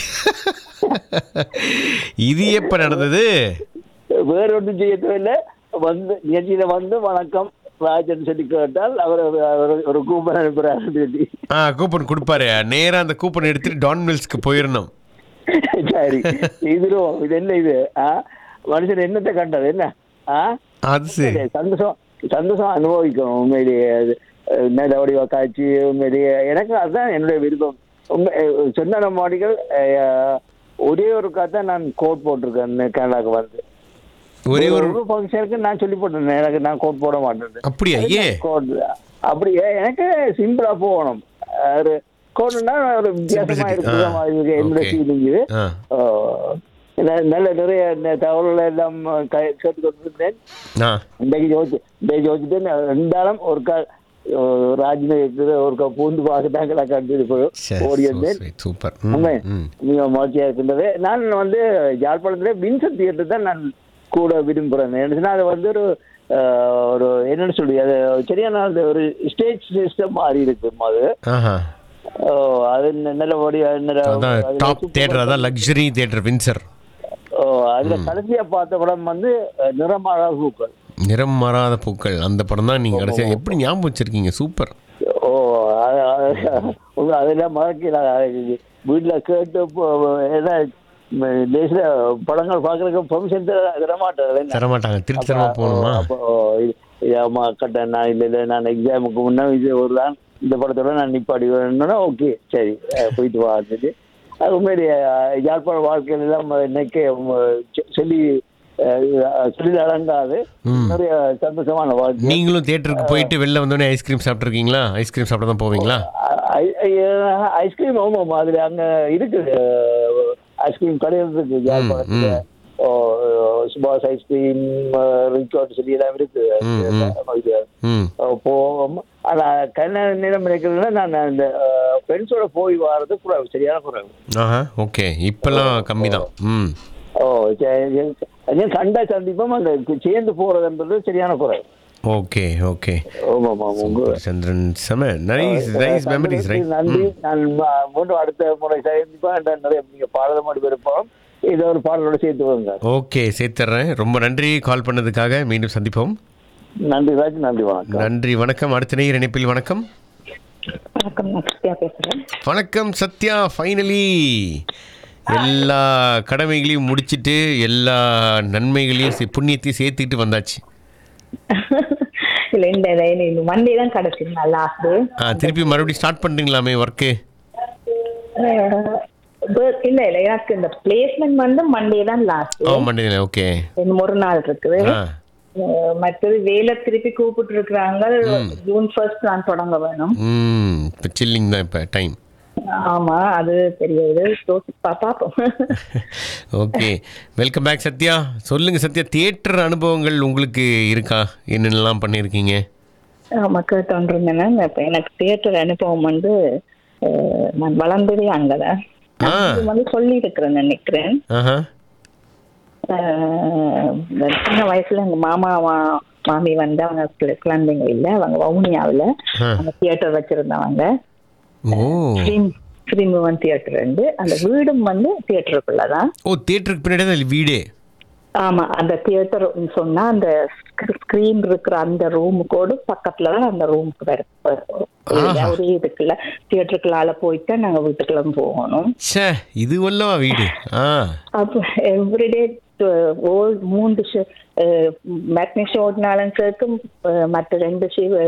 இது எப்போ நடந்தது வேற ஒன்றும் செய்ய தேவையில்லை வந்து நிகழ்ச்சியில வந்து வணக்கம் ராஜன் சொல்லி கேட்டால் அவர் ஒரு- அவர் ஒரு கூப்பன் அனுப்புறாரு சொல்லி ஆ கூப்பன் கொடுப்பாரு நேராக அந்த கூப்பன் எடுத்துட்டு டான் மில்ஸ்க்கு போயிடணும் சரி இதுவும் இது என்ன இது ஆ மனுஷன் என்னத்தை கண்டது என்ன ஆ அது சரி சந்தோஷம் சந்தோஷம் அனுபவிக்கணும் உண்மையிலேயே அது அஹ், நல்ல வடிவ காட்சி உண்மையிலேயே எனக்கு அதுதான் என்னுடைய விருப்பம் உண்மை அஹ், சொன்ன மாடிகள் அஹ், ஒரே ஒரு தான் நான் கோட் போட்டிருக்கேன் கனடாக்கு வந்து ஒரே ஒரு ஒரு ஃபங்க்ஷனுக்கு நான் சொல்லி போட்டேன் எனக்கு நான் கோட் போட மாட்டேன் அப்படியா ஏன் கோட் அப்படியே எனக்கு சிம்பிளா போகணும் ஒரு கோட்னா ஒரு வித்தியாசமா Simplicity. இருக்கிற ஆ, மாதிரி என்னோட okay. ஃபீலிங் இது ஆ ஓ, ந- நல்ல நிறைய இந்த தகவல்கள் எல்லாம் க- கேட்டு கொண்டிருந்தேன் ஆ இன்றைக்கு யோசிச்சு இன்றைக்கு யோசிச்சுட்டு ரெண்டாலும் ஒரு கா ராஜ்ல இருக்கிற ஒரு கா பூந்து பார்க்கட்டாங்களா கண்டு ஓடி வந்தேன் சூப்பர் உண்மை ம் மிக மகிழ்ச்சியா இருக்கின்றது நான் வந்து யாழ்ப்பாணத்துல வின்சென்ட் தியேட்டர் தான் நான் கூட விரும்புறேன் என்னச்சுன்னா அது வந்து ஒரு அஹ், ஒரு என்னன்னு சொல்லி அது சரியான அந்த ஒரு ஸ்டேஜ் சிஸ்டம் மாதிரி இருக்கு அது ஆஹா ஓ, அது ந- நல்லபடியா நல்ல- அதான் அது டாப் super தேட்டர் அதான் லக்ஸரி தேட்டர் வின்சர் ஓ அதுல கடைசியா பார்த்த படம் வந்து அஹ், நிறமாறா பூக்கள் நிறம் மாறாத பூக்கள் அந்த படம் தான் நீங்கள் கடைசியாக எப்படி ஞாபகம் வச்சிருக்கீங்க சூப்பர் ஓ அது- அது- உங்க அதெல்லாம் மறக்கல வீட்டுல கேட்டு இப்போ ஏன்னா தேசிய படங்கள் பாக்குறதுக்கு பெர்மிஷன் தர மாட்டேன் தரமாட்டாங்க திருச்சி தரமா போகணுமா அப்போ இது- இது ஆமா கட்டேன் நான் இல்லை இல்லை நான் எக்ஸாமுக்கு முன்னே இது ஒரு தான் இந்த படத்தோட நான் நிப்பாடி வேணும்னா ஓகே சரி அஹ் போயிட்டு வா இருந்துச்சு அது உண்மையிலேயே அஹ், யாழ்ப்பாண வாழ்க்கையில எல்லாம் இன்னைக்கு சொல்லி அஹ், சொல்லி அடங்காது ம். நிறைய சந்தோஷமான வாழ்க்கை நீங்களும் தேட்டருக்கு போயிட்டு வெளில வந்தோடனே ஐஸ்கிரீம் சாப்பிட்ருக்கீங்களா ஐஸ்கிரீம் சாப்பிட தான் போவீங்களா ஐஸ்கிரீம் ஆமாம் அதுல அங்க இருக்குது ஐஸ்கிரீம் கடையில் இருக்கு யாழ்ப்பாணத்துல ம். ஓ, சுபாஷ் ஐஸ்கிரீம் ரிக்கார்ட் சொல்லி எல்லாம் இருக்கு ம், ம். இது, ம் போவோம் ஆனா கண்ண நேரம் இருக்கிறதுல நான் அந்த ஃப்ரெண்ட்ஸோட போய் வர்றது குறைவு சரியான குறைவு ஆஹா ஓகே இப்போல்லாம் கம்மி தான் ம் ஓ சரி, சரி. கண்டா சந்திப்போம் அந்த சேர்ந்து போறதுன்றது சரியான குறைவு ஓகே ஓகே ஆமா ஆமா உங்க சந்திரன் செம நைஸ் நைஸ் மெமரிஸ் ரைட் நன்றி நான் ம- மீண்டும் அடுத்த முறை சந்திப்பா நிறைய நீங்க பாடல மாடி விருப்பம் இதை ஒரு பாடலோட சேர்த்து வாங்க ஓகே சேர்த்துறேன் ரொம்ப நன்றி கால் பண்ணதுக்காக மீண்டும் சந்திப்போம் நன்றி ராஜ் நன்றி வணக்கம் நன்றி வணக்கம் அடுத்த நேயர் இணைப்பில் வணக்கம் வணக்கம் நான் கிருத்தியா பேசுறேன் வணக்கம் சத்யா ஃபைனலி எல்லா கடமைகளையும் முடிச்சிட்டு எல்லா நன்மைகளையும் சே- புண்ணியத்தையும் சேர்த்துக்கிட்டு வந்தாச்சு இல்ல இந்த இந்த மண்டே தான் கிடைச்சிருந்தா லாஸ்ட் ஆ திருப்பி மறுபடியும் ஸ்டார்ட் பண்ணுறீங்களாமே ஒர்க்கு இல்ல இல்ல எனக்கு இந்த பிளேஸ்மெண்ட் வந்து மண்டே தான் லாஸ்ட் ஓ மண்டே ஓகே இன்னும் ஒரு நாள் இருக்குது ஆ அஹ் மற்றது வேலை திருப்பி கூப்பிட்டு இருக்கிறாங்க ஜூன் ஃபர்ஸ்ட் நான் தொடங்க வேணும் ம் இப்போ சில்லிங் தான் இப்போ டைம் ஆமா அது பெரிய இது யோசிப்பா பாப்போம் ஓகே வெல்கம் பேக் சத்யா சொல்லுங்க சத்யா தியேட்டர் அனுபவங்கள் உங்களுக்கு இருக்கா என்னென்னலாம் பண்ணியிருக்கீங்க ஆமா கேட்டோன்றிருந்தேன் இப்ப எனக்கு தியேட்டர் அனுபவம் வந்து அஹ், நான் வளர்ந்ததே அங்கதான் ஆ. இது வந்து சொல்லி இருக்கிறேன் நினைக்கிறேன் ஆஹா அஹ், இந்த சின்ன வயசுல எங்க மாமா மா- மாமி வந்து அவங்க குழ- குழந்தைங்க இல்ல அவங்க வவுனியாவுல ஆ. அவங்க தியேட்டர் வச்சிருந்தவங்க ஓ ஸ்ரீம் ஸ்ரீமுவன் தியேட்டர் உண்டு அந்த வீடும் வந்து தியேட்டருக்குள்ளதான் ஓ தியேட்டருக்கு பின்னாடி தான் வீடே ஆமா அந்த தியேட்டர் சொன்னா அந்த ஸ்கிரீன் இருக்கிற அந்த ரூமுக்கோடு பக்கத்துல தான் அந்த ரூமுக்கு ஆஹா. ஒரே இதுக்குள்ள தியேட்டருக்குள்ளால போயிட்டு நாங்க வீட்டுக்குள்ள போகணும் ச்சே இது வல்லவா வீடு ஆ அப்போ எவ்ரிடே ஓ- மூன்று மேக்னி ஷோ ஓடினாலும் கேட்கும் அஹ், மற்ற ரெண்டு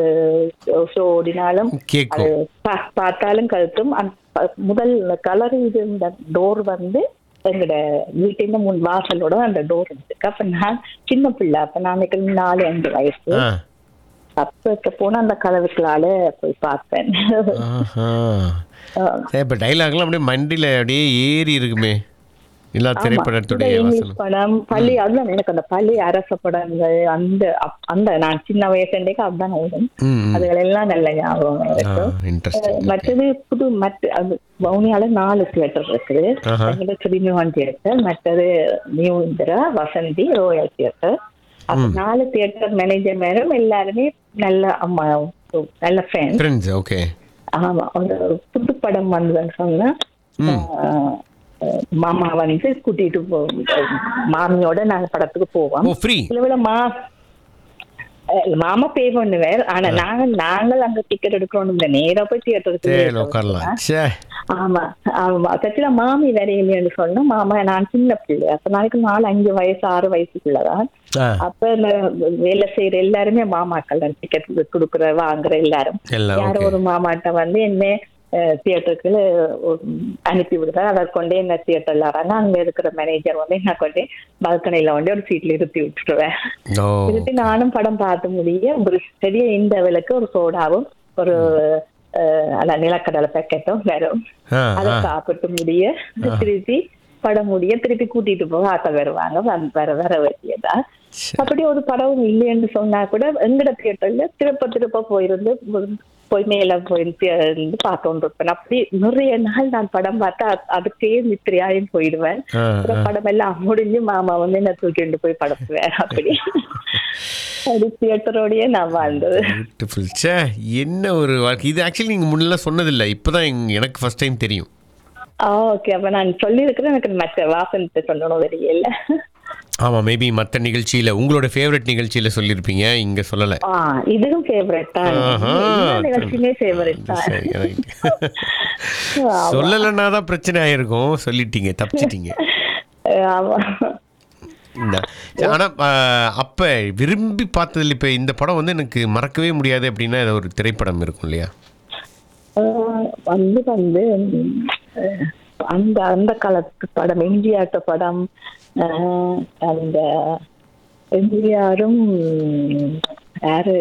ஷோ ஓடினாலும் கேட்கும். அது பா- பார்த்தாலும் கழுத்தும் அந்த ப- முதல் கலர் இருந்த டோர் வந்து எங்களோட வீட்டின் முன் வாசலோட அந்த டோர் இருக்கு அப்ப நான் சின்ன பிள்ளை அப்ப நான் நினைக்கிறேன் நாலு அஞ்சு வயசு ஆ அப்ப போன அந்த கதவுக்களால போய் பார்த்தேன் ஆஹா அஹ், சரி இப்போ டைலாக்லாம் அப்படியே மண்டியில் அப்படியே ஏறி இருக்குமே எல்லா ஆமா. திரைப்படத்துடைய இந்த இங்கிலீஷ் வாசலும் படம் பள்ளி அதுதான் எனக்கு அந்த பள்ளி அரச படங்கள் அந்த அப்- அந்த நான் சின்ன வயசுலேயே அதுதான் ஓடும் ம் ம். அதுகள் எல்லாம் நல்ல ஞாபகம் ஆ இருக்கு இன்ட்ரெஸ்டிங் மற்றது புது மற்ற அது வவுனியால நாலு தியேட்டர் இருக்குது ஆஹா. எங்களோட கிரிமிவான் தியேட்டர் மற்றது new Indira Vasanthi royal theatre அப்ப நாலு தியேட்டர் மேனேஜர் மேலும் எல்லாருமே நல்ல அம்மா நல்ல ஃப்ரெண்ட் ஃப்ரெண்ட்ஸ் ஓகே ஆமா ஒரு புது படம் வந்ததுன்னு சொன்னா ஆஹ், மாமா வந்து கூட்டிட்டு போ மாமியோட நாங்க படத்துக்கு போவோம் ஓ ஃப்ரீ சில விட மா அஹ் மாமா பே பண்ணுவார் ஆனா நாங்க நாங்கள் அங்க டிக்கெட் எடுக்கணும் இந்த நேரா போய் சரி தியேட்டருக்கு உட்காரலாம் சே ஆமா ஆமா கட்சியில மாமி வேற இல்லைன்னு சொன்னா மாமா நான் சின்ன பிள்ளை அப்ப நாளைக்கு நாலு அஞ்சு வயசு ஆறு வயசுக்குள்ளதான் ஆ அப்ப இந்த வேலை செய்யற எல்லாருமே மாமாக்கள் தான் டிக்கெட் கொடுக்குற வாங்குற எல்லாரும் எல்லாம் யாரோ ஓகே ஒரு மாமாட்ட வந்து என்ன தியேட்டருக்கு அனுப்பி விடுறாரு அதை கொண்டே என்ன தியேட்டர்ல வராங்க அங்க இருக்கிற மேனேஜர் வந்து என்ன கொண்டே பால்கனில வந்து ஒரு சீட்ல இருத்தி விட்டுருவேன் ஓ திருப்பி நானும் படம் பார்த்து முடிய ஒரு பெரிய இந்த விலைக்கு ஒரு சோடாவும் ஒரு அஹ், அதான் நிலக்கடலை பேக்கெட்டும் வரும் ஆ அதை ஆ சாப்பிட்டு முடிய திருப்பி படம் முடிய திருப்பி கூட்டிட்டு போக ஆட்ட வருவாங்க வந்து வர வர வேண்டியதா அப்படி ஒரு படம் இல்லைன்னு சொன்னா கூட எங்கட தியேட்டர்ல திருப்ப திருப்ப போயிருந்து போய் மேல போயிருந்து இருந்து பார்த்து இருப்பேன் அப்படி நிறைய நாள் நான் படம் பார்த்தா அது- அதுக்கே நித்திரையாயும் போயிடுவேன் ஆ அப்புறம் படம் எல்லாம் முடிஞ்சு மாமா வந்து என்ன தூக்கிட்டு போய் படத்துவேன் அப்படி அது தியேட்டரோடயே நான் வாழ்ந்தது பியூட்டிஃபுல் சே என்ன ஒரு வாழ்க்கை இது ஆக்சுவலி நீங்கள் முன்னெல்லாம் சொன்னதில்லை இப்போ தான் எனக்கு ஃபர்ஸ்ட் டைம் தெரியும் ஓகே அப்ப நான் சொல்லியிருக்கிறேன் எனக்கு மற்ற வாசனத்தை சொல்லணும் தெரியல ஆமாம் மேபி மற்ற நிகழ்ச்சியில் உங்களோட ஃபேவரட் நிகழ்ச்சியில் சொல்லியிருப்பீங்க இங்கே சொல்லலை ஆ இதுவும் ஃபேவரட் தான் ஆஹா. எல்லா நிகழ்ச்சியுமே ஃபேவரட் தான் சரி right. சொல்லலைன்னா தான் பிரச்சனை ஆயிருக்கும் சொல்லிட்டீங்க தப்பிச்சிட்டீங்க ஆமா ஆனால் அப்போ விரும்பி பார்த்ததில் இப்போ இந்த படம் வந்து எனக்கு மறக்கவே முடியாது அப்படின்னா ஏதோ ஒரு திரைப்படம் இருக்கும் இல்லையா ஆஹ் வந்து வந்து அஹ், அந்த அந்த காலத்து படம் எம்ஜிஆர் படம் ஆஹ், அந்த எம்ஜிஆரும் யாரு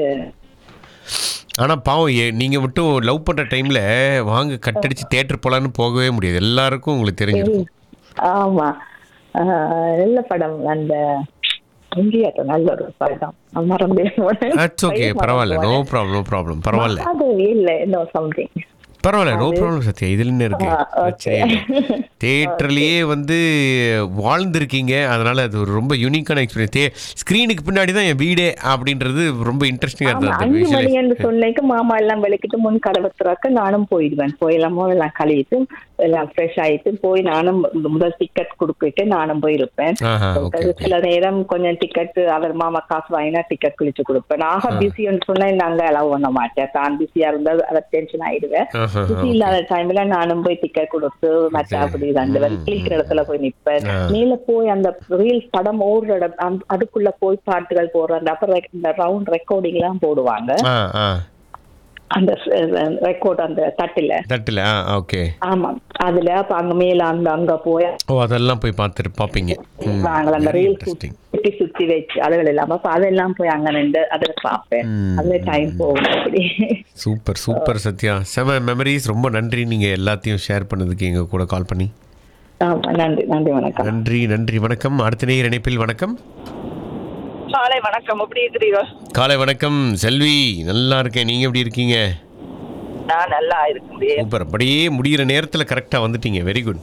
ஆனால் பாவம் ஏ- நீங்கள் மட்டும் லவ் பண்ணுற டைமில் வாங்க கட்டடிச்சு தேட்டர் போகலான்னு போகவே முடியாது எல்லாருக்கும் உங்களுக்கு தெரிஞ்சிருக்கும் ஆமா ஆஹ், நல்ல படம் அந்த எம்ஜிஆர் நல்ல ஒரு படம் மறந்தே போனேன். அட்ஸ் ஓகே பெயர் பரவாயில்ல மறந்து நோ போனேன். ப்ராப்ளம் நோ ப்ராப்ளம் பரவாயில்ல அது இல்ல இன்னோ சம்திங் பரவாயில்ல நோ ப்ராப்ளம் சத்யா இதில் என்ன இருக்கு ஆ, okay. பிரச்சனை இல்லை தேட்டர்லேயே வந்து வாழ்ந்திருக்கீங்க அதனால அது ஒரு ரொம்ப யூனிக்கான எக்ஸ்பீரியன்ஸ் தே ஸ்க்ரீனுக்கு பின்னாடி தான் என் வீடே அப்படின்றது ரொம்ப இன்ட்ரெஸ்டிங்காக ஆமா, இருந்தது அஞ்சு மணி என்று விஷயம் சொன்னைக்கு மாமா எல்லாம் வெளிக்கிட்டு முன் கதவை திறக்க நானும் போயிடுவேன் போயிடலாமோ எல்லாம் கழுவிட்டு எல்லாம் ஃப்ரெஷ் ஆயிட்டு போய் நானும் மு- முதல் டிக்கெட் கொடுக்கிட்டு நானும் போயிருப்பேன் ஆஹா ஓகே அது ஓகே சில நேரம் கொஞ்சம் டிக்கெட் அவர் மாமா காசு வாங்கினா டிக்கெட் கிழிச்சு கொடுப்பேன் ஆக பிஸின்னு சொன்னா நாங்க அலோவ் பண்ண மாட்டேன் தான் பிஸியா இருந்தா அதை டென்ஷன் ஆயிடுவேன் ஆஹா பிஸி இல்லாத டைம்ல நானும் போய் டிக்கெட் கொடுத்து மற்ற அப்படி ரெண்டு பேரும் கிளிக்கிற இடத்துல போய் நிப்பேன் ஆ. மேல போய் அந்த ரீல்ஸ் படம் ஓடுற இடம் அந்த- அதுக்குள்ள போய் பாட்டுகள் போடுறாங்க அப்புறம் rec- இந்த ரவுண்ட் ரெக்கார்டிங் எல்லாம் போடுவாங்க ஆ ஆ அந்த ரெக்கார்ட் அந்த தட்டுல தட்டில் ஆ ஓகே ஆமா அதுல அப்ப அங்க மேல அந்த அங்க போய் ஓ அதெல்லாம் போய் பார்த்துட்டு பார்ப்பீங்க ம், நாங்கள் அந்த very ரீல் interesting. சுத்தி சுத்தி வச்சு அதுகள் இல்லாம அப்ப அதெல்லாம் போய் அங்க நின்று அதை பார்ப்பேன் ம். அதுல டைம் போகும் அப்படி சூப்பர் சூப்பர் சத்யா செம மெமரிஸ் ரொம்ப நன்றி நீங்கள் எல்லாத்தையும் ஷேர் பண்ணதுக்கு எங்கள் கூட கால் பண்ணி ஆமா நன்றி நன்றி வணக்கம் நன்றி நன்றி வணக்கம் அடுத்த நேர் இணைப்பில் வணக்கம் காலை வணக்கம் எப்படி இருக்கிறீங்க காலை வணக்கம் செல்வி நல்லா இருக்கேன் நீங்கள் எப்படி இருக்கீங்க நான் நல்லா இருக்கேன் சூப்பர் அப்படியே முடிகிற நேரத்தில் கரெக்டாக வந்துட்டீங்க வெரி குட்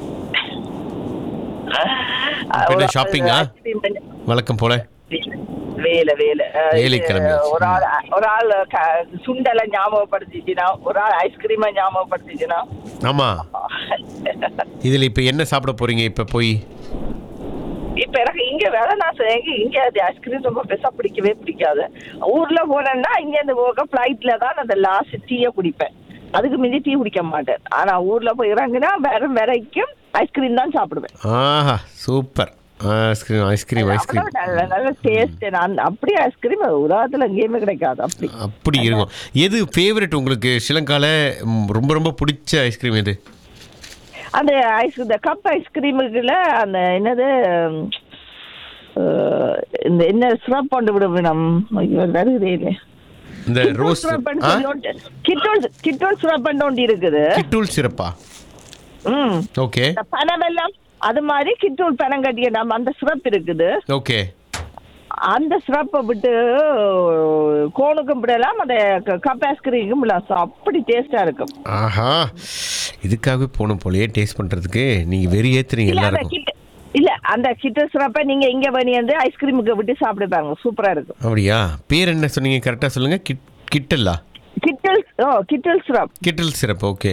இப்ப என்ன ஷாப்பிங்கா வழக்கம் போல வேலை வேலை அஹ், வேலை இது, கிளம்பியாச்சு. ஒரு ஆள் ஒரு ஆள் க- சுண்டலை ஞாபகப்படுத்திச்சுனா ஒரு ஆள் ஐஸ்கிரீமை ஞாபகப்படுத்திச்சுனா ஆமாம் இதில் இப்போ என்ன சாப்பிட போகிறீங்க இப்போ போய் இப்ப எனக்கு இங்க வேலை நான் செய்ய இங்க அது ஐஸ்கிரீம் ரொம்ப பெருசா பிடிக்கவே பிடிக்காது ஊர்ல போனேன்னா இங்க இருந்து போக பிளைட்ல தான் அந்த லாஸ்ட் டீயை குடிப்பேன் அதுக்கு மிஞ்சி டீ குடிக்க மாட்டேன் ஆனா ஊர்ல போய் இறங்குனா வெறும் வரைக்கும் ஐஸ்கிரீம் தான் சாப்பிடுவேன் ஆஹா சூப்பர் ஐஸ்கிரீம் ஐஸ்கிரீம் ஐஸ்கிரீம் அவ்வளவு நல்ல நல்ல டேஸ்ட் நான் அப்படி ஐஸ்கிரீம் உலகத்துல எங்கேயுமே கிடைக்காது அப்படி அப்படி இருக்கும் எது ஃபேவரட் உங்களுக்கு ஸ்ரீலங்கால ம், ரொம்ப ரொம்ப பிடிச்ச ஐஸ்கிரீம் எது அந்த ஐஸ் இந்த கப் ஐஸ்கிரீமுக்குள்ள அந்த என்னது ம், அஹ், இந்த என்ன சிரப் கொண்டு விடுவோம் வருகிறே இல்லை இந்த ரோஸ் ஆ கிட்டோல் கிட்டோல் சிரப் ஒன்று இருக்குது கிட்டூல் சிறப்பா ம் ஓகே இந்த பனவெல்லாம் அது மாதிரி கிட்டூல் பனம் கட்டிய நம்ம அந்த சிரப் இருக்குது ஓகே அந்த சிரப்பை விட்டு கோனுக்கும் விடலாம் அந்த கப் ஐஸ்கிரீமுக்கும் விடலாம் So, அப்படி டேஸ்டா இருக்கும் ஆஹா இதுக்காகவே போகணும் போலயே டேஸ்ட் பண்ணுறதுக்கு நீங்கள் வெறி ஏற்றுறீங்க இல்ல அந்த எல்லாருக்கும் கிட்ட இல்ல அந்த கிட்ட சிரப்பை நீங்க இங்க பண்ணி வந்து ஐஸ்கிரீமுக்கு விட்டு சாப்பிட்டு பாருங்க சூப்பரா இருக்கும் அப்படியா பேர் என்ன சொன்னீங்க கரெக்டாக சொல்லுங்கள் கிட் கிட்டல்லா கிட்டல் ஓ கிட்டல் சிரப் கிட்டல் சிறப்பு ஓகே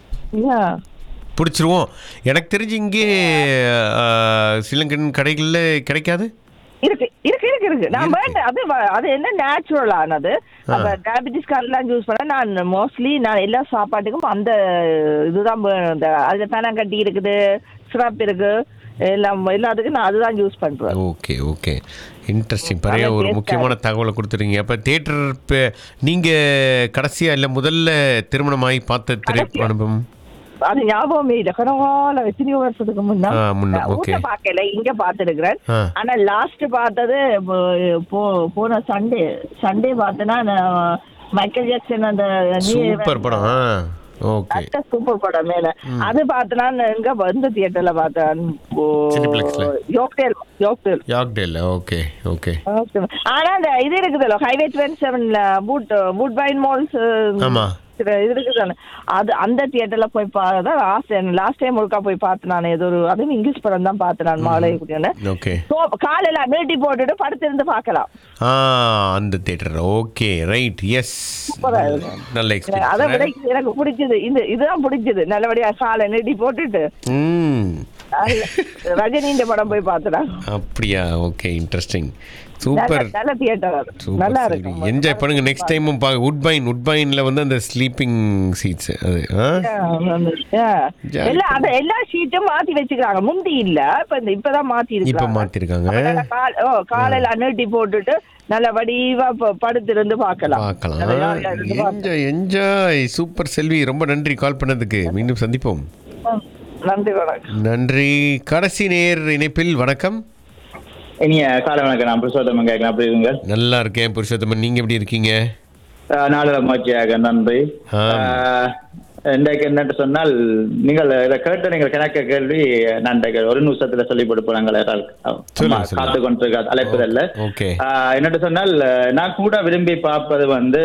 பிடிச்சிருவோம் எனக்கு தெரிஞ்சு இங்கே ஆ, ஸ்ரீலங்கன் கடைகளில் கிடைக்காது இருக்கு இருக்கு இருக்கு இருக்கு நான் இருக்கு. வேண்டாம் அது வ- அது என்ன நேச்சுரல் ஆனது அப்ப டயபிட்டிஸ் கார்டெல்லாம் யூஸ் பண்ண நான் மோஸ்ட்லி நான் எல்லா சாப்பாட்டுக்கும் அந்த இதுதான் வேணும். இந்த அதுல பனம் கட்டி இருக்குது சிரப் இருக்கு எல்லாம் எல்லாத்துக்கும் நான் அதுதான் யூஸ் பண்றேன் ஓகே ஓகே இன்ட்ரெஸ்டிங் பெரிய நல்லா ஒரு taste-ஆ முக்கியமான தகவலை கொடுத்துருங்க அப்போ தேட்டர் இப்போ நீங்கள் கடைசியாக இல்லை முதல்ல திருமணமாகி பார்த்த திரை கடைசியா? அனுபவம் அது ஞாபகமே இல்ல கனவால எத்தனையோ வருஷத்துக்கு முன்னா ஆ, முன்ன, நான் okay. ஊர்ல பார்க்கல இங்க பார்த்துருக்கிறேன் ஆ. ஆனா லாஸ்ட் பார்த்தது போ- போ- போன சண்டே சண்டே பார்த்தேன்னா நான் மைக்கேல் ஜாக்சன் அந்த சூப்பர் படம் ஆ ஓகே சூப்பர் படம் மேல அது பார்த்தனா எங்க வந்து தியேட்டர்ல பார்த்தேன் Cineplexல. யோக்டேல் யோக்டேல் யாக்டேல் ஓகே ஓகே ஆனா அந்த இது இருக்குதுல்ல ஹைவே டுவெண்ட்டி செவன்ல பூட் பூட் பைன் மால்ஸ் ஆமா. இது இருக்குதானே அது அந்த தியேட்டர்ல போய் பார்த்தா ஆசை லாஸ்ட் டைம் ஒருக்கா போய் பார்த்தேன் நான் ஏதோ ஒரு அதுவும் இங்கிலீஷ் படம் தான் பார்த்தேன் நான் மாலை குட்டியான ஓகே காலையில நீட்டி போட்டுட்டு படுத்திருந்து பார்க்கலாம் ஆ அந்த தேட்டர் ஓகே ரைட் எஸ் சூப்பரா இருக்கும். நல்ல அதை விட எக்ஸ்பீரியன்ஸ் எனக்கு பிடிச்சது இந்த இதுதான் பிடிச்சது நல்லபடியா காலை நீட்டி போட்டுட்டு ம் ரஜினி இந்த படம் போய் பார்த்தேன் அப்படியா ஓகே இன்ட்ரெஸ்டிங் சூப்பர் நல்ல தியேட்டர் அது நல்லா சூப்பர் இருக்கும் என்ஜாய் பண்ணுங்க நெக்ஸ்ட் டைமும் பா உட்பைன் உட்பைன்ல வந்து அந்த ஸ்லீப்பிங் சீட்ஸ் அது ஆ Jolly எல்லா அந்த எல்லா ஷீட்டும் மாத்தி வச்சுக்கிறாங்க முந்தி இல்ல இப்ப இந்த இப்பதான் மாத்தி இப்போ இருக்காங்க மாத்திருக்காங்க அப்ப கால- ஓ, காலையில அன்னிட்டி போட்டுட்டு நல்ல வடிவா ப- படுத்திருந்து பார்க்கலாம் பார்க்கலாம் நல்ல jolly ஆ இருந்து பார்க்கலாம். என்ஜாய் என்ஜாய் சூப்பர் செல்வி ரொம்ப நன்றி கால் பண்ணதுக்கு மீண்டும் சந்திப்போம் நன்றி வணக்கம் நன்றி கடைசி நேர் இணைப்பில் வணக்கம் இனிய காலை வணக்கம் நான் புருஷோத்தமன் கேட்கலாம் அப்படி இருங்க நல்லா இருக்கேன் புருஷோத்தமன் நீங்க எப்படி இருக்கீங்க நாளில மகிழ்ச்சியாக நன்றி ஆம். ஆஹ், இன்றைக்கு என்னட்டு சொன்னால் நீங்கள் இதை கேட்ட நீங்கள் கணக்க கேள்வி நான் இன்றைக்கு ஒரு நிமிஷத்துல சொல்லி கொடுப்போம் நாங்கள் சொல்லுங்க, சொல்லுங்க. காத்து கொண்டிருக்க அழைப்பதில்ல ஓகே ஆஹ், என்னட்டு சொன்னால் நான் கூட விரும்பி பார்ப்பது வந்து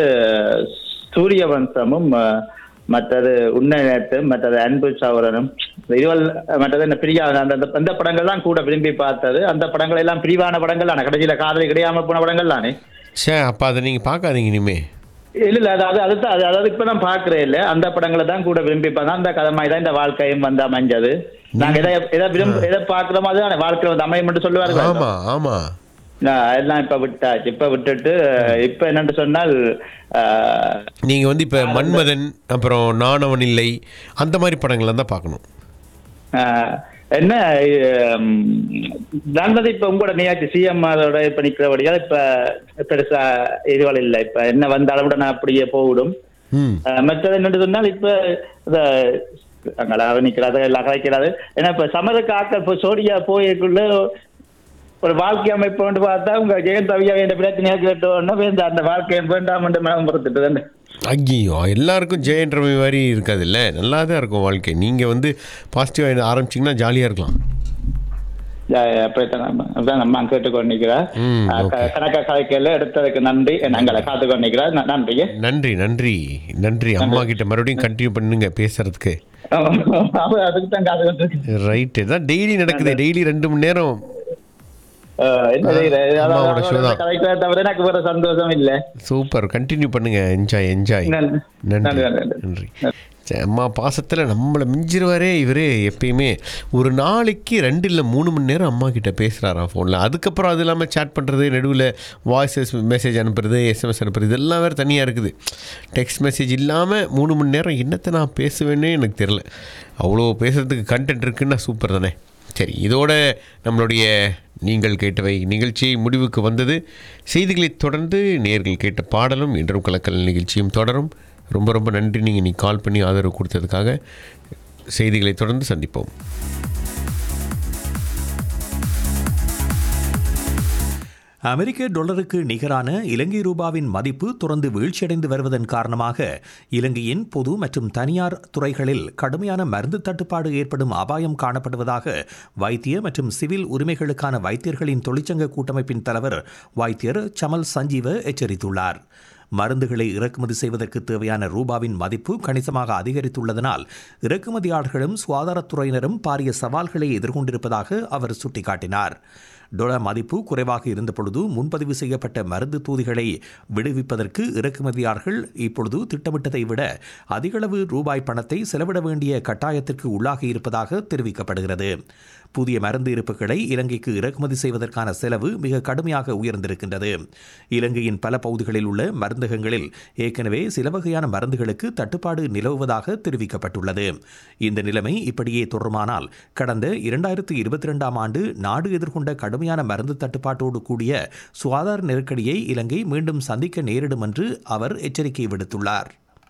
சூரிய வம்சமும் ஆஹ், மற்றது உன்னை நேத்து மற்றது அன்பு சௌரனும் இதுவல் மற்றது இந்த பிரியா அந்த அந்த- அந்த படங்கள் தான் கூட விரும்பி பார்த்தது அந்த படங்கள் எல்லாம் பிரிவான படங்கள் தானே கடைசியில காதல் கிடையாம போன படங்கள் தானே சே அப்போ அதை நீங்கள் பார்க்காதீங்க இனிமே இல்ல இல்ல அது அது அதுதான் அது அதாவது இப்ப நான் பாக்குறேன் இல்ல அந்த படங்களை தான் கூட விரும்பி பார்த்தா அந்த கதை மாதிரி தான் இந்த வாழ்க்கையும் வந்து அமைஞ்சது நாங்க எதை எதை விரும்ப எதை பாக்குறோமோ அதுதான் வாழ்க்கையில வந்து அமையும் மட்டும் சொல்லுவார்கள் ஆமா ஆமா நான் அதெல்லாம் இப்ப விட்டாச்சு இப்ப விட்டுட்டு இப்ப என்னன்னு சொன்னால் ஆஹ், நீங்கள் வந்து இப்போ மன்மதன் அப்புறம் நானவன் இல்லை அந்த மாதிரி படங்களை தான் பார்க்கணும் ஆஹ், என்ன ஹம், நான் வந்து இப்ப உங்களோட நீயாச்சு சிஎம் அதோட இப்ப நிக்கிறபடியா இப்ப பெருசா இதுவள் இல்லை இப்ப என்ன வந்தாலும் கூட நான் அப்படியே போவிடும் ம் அஹ் மற்றது என்னன்னு சொன்னால் இப்ப இந்த அங்களாக நிக்கிறாது எல்லாம் கலைக்கிறாது ஏன்னா இப்ப சமருக்கு ஆக்கள் இப்போ சோடியா போயிருக்குள்ள ஒரு வாழ்க்கை அமைப்பு வந்து பார்த்தா உங்க ஜெயன் தவியா என்ற பிரச்சனையா கேட்டோன்னா வேந்த அந்த வாழ்க்கையை வேண்டாம் என்று மனம் பொறுத்துட்டு தானே ஐயோ எல்லாருக்கும் ஜெயன்ற மாதிரி இருக்காதுல்ல நல்லா தான் இருக்கும் வாழ்க்கை நீங்கள் வந்து பாசிட்டிவாக ஆரம்பிச்சிங்கன்னா ஜாலியாக இருக்கலாம் அப்படித்தான் நம்ம- அதான் அம்மா கேட்டுக்கொண்டு நிக்கிறா ம், அஹ் க- okay. கணக்கா கலைக்கல எடுத்ததுக்கு நன்றி நாங்களை காத்துக்கொண்டு நிக்கிறா ந- நன்றி நன்றி நன்றி நன்றி அம்மா கிட்ட மறுபடியும் கண்டினியூ பண்ணுங்க பேசுறதுக்கு அவ அதுக்கு தான் காத்துக்கொண்டு இருக்கு. ரைட்டு தான் டெய்லி நடக்குது டெய்லி ரெண்டு மணி நேரம் அஹ் என்ன செய்யறது? அம்மாவோட அதாவது show தான். கலைக்கிறத தவிர எனக்கு வேற சந்தோஷம் இல்லை சூப்பர் கண்டினியூ பண்ணுங்க என்ஜாய் என்ஜாய் நன்றி. நன்றி நன்றி, நன்றி. நன்றி சரி, அம்மா பாசத்தில் நம்மளை மிஞ்சிருவாரே இவரே எப்பயுமே ஒரு நாளைக்கு ரெண்டு இல்லை மூணு மணி நேரம் அம்மா கிட்ட பேசுகிறாராம் ஃபோனில் அதுக்கப்புறம் அது இல்லாமல் சேட் பண்ணுறது நடுவில் வாய்ஸஸ் மெசேஜ் அனுப்புறது எஸ்எம்எஸ் அனுப்புறது இதெல்லாம் வேறு தனியாக இருக்குது டெக்ஸ்ட் மெசேஜ் இல்லாமல் மூணு மணி நேரம் என்னத்தை நான் பேசுவேன்னே எனக்கு தெரில அவ்வளோ பேசுகிறதுக்கு கண்டென்ட் இருக்குன்னா சூப்பர் தானே சரி இதோட நம்மளுடைய நீங்கள் கேட்டவை நிகழ்ச்சி முடிவுக்கு வந்தது செய்திகளைத் தொடர்ந்து நேர்கள் கேட்ட பாடலும் இன்றும் கலக்கல் நிகழ்ச்சியும் தொடரும் ரொம்ப ரொம்ப நன்றி நீங்கள் நீ கால் பண்ணி ஆதரவு கொடுத்ததுக்காக செய்திகளை தொடர்ந்து சந்திப்போம் அமெரிக்க டாலருக்கு நிகரான இலங்கை ரூபாவின் மதிப்பு தொடர்ந்து வீழ்ச்சியடைந்து வருவதன் காரணமாக இலங்கையின் பொது மற்றும் தனியார் துறைகளில் கடுமையான மருந்து தட்டுப்பாடு ஏற்படும் அபாயம் காணப்படுவதாக வைத்திய மற்றும் சிவில் உரிமைகளுக்கான வைத்தியர்களின் தொழிற்சங்க கூட்டமைப்பின் தலைவர் வைத்தியர் சமல் சஞ்சீவ எச்சரித்துள்ளார் மருந்துகளை இறக்குமதி செய்வதற்கு தேவையான ரூபாவின் மதிப்பு கணிசமாக அதிகரித்துள்ளதனால் இறக்குமதியாளர்களும் சுகாதாரத்துறையினரும் பாரிய சவால்களை எதிர்கொண்டிருப்பதாக அவர் சுட்டிக்காட்டினார் டொலர் மதிப்பு குறைவாக இருந்தபொழுது முன்பதிவு செய்யப்பட்ட மருந்து தூதிகளை விடுவிப்பதற்கு இறக்குமதியாளர்கள் இப்பொழுது திட்டமிட்டதை விட அதிகளவு ரூபாய் பணத்தை செலவிட வேண்டிய கட்டாயத்திற்கு உள்ளாகி இருப்பதாக தெரிவிக்கப்படுகிறது புதிய மருந்து இருப்புகளை இலங்கைக்கு இறக்குமதி செய்வதற்கான செலவு மிக கடுமையாக உயர்ந்திருக்கின்றது இலங்கையின் பல பகுதிகளில் உள்ள மருந்தகங்களில் ஏற்கனவே சில வகையான மருந்துகளுக்கு தட்டுப்பாடு நிலவுவதாக தெரிவிக்கப்பட்டுள்ளது இந்த நிலைமை இப்படியே தொடருமானால் கடந்த இரண்டாயிரத்தி இருபத்தி ரெண்டாம் ஆண்டு நாடு எதிர்கொண்ட கடுமையான மருந்து தட்டுப்பாட்டோடு கூடிய சுகாதார நெருக்கடியை இலங்கை மீண்டும் சந்திக்க நேரிடும் என்று அவர் எச்சரிக்கை விடுத்துள்ளார்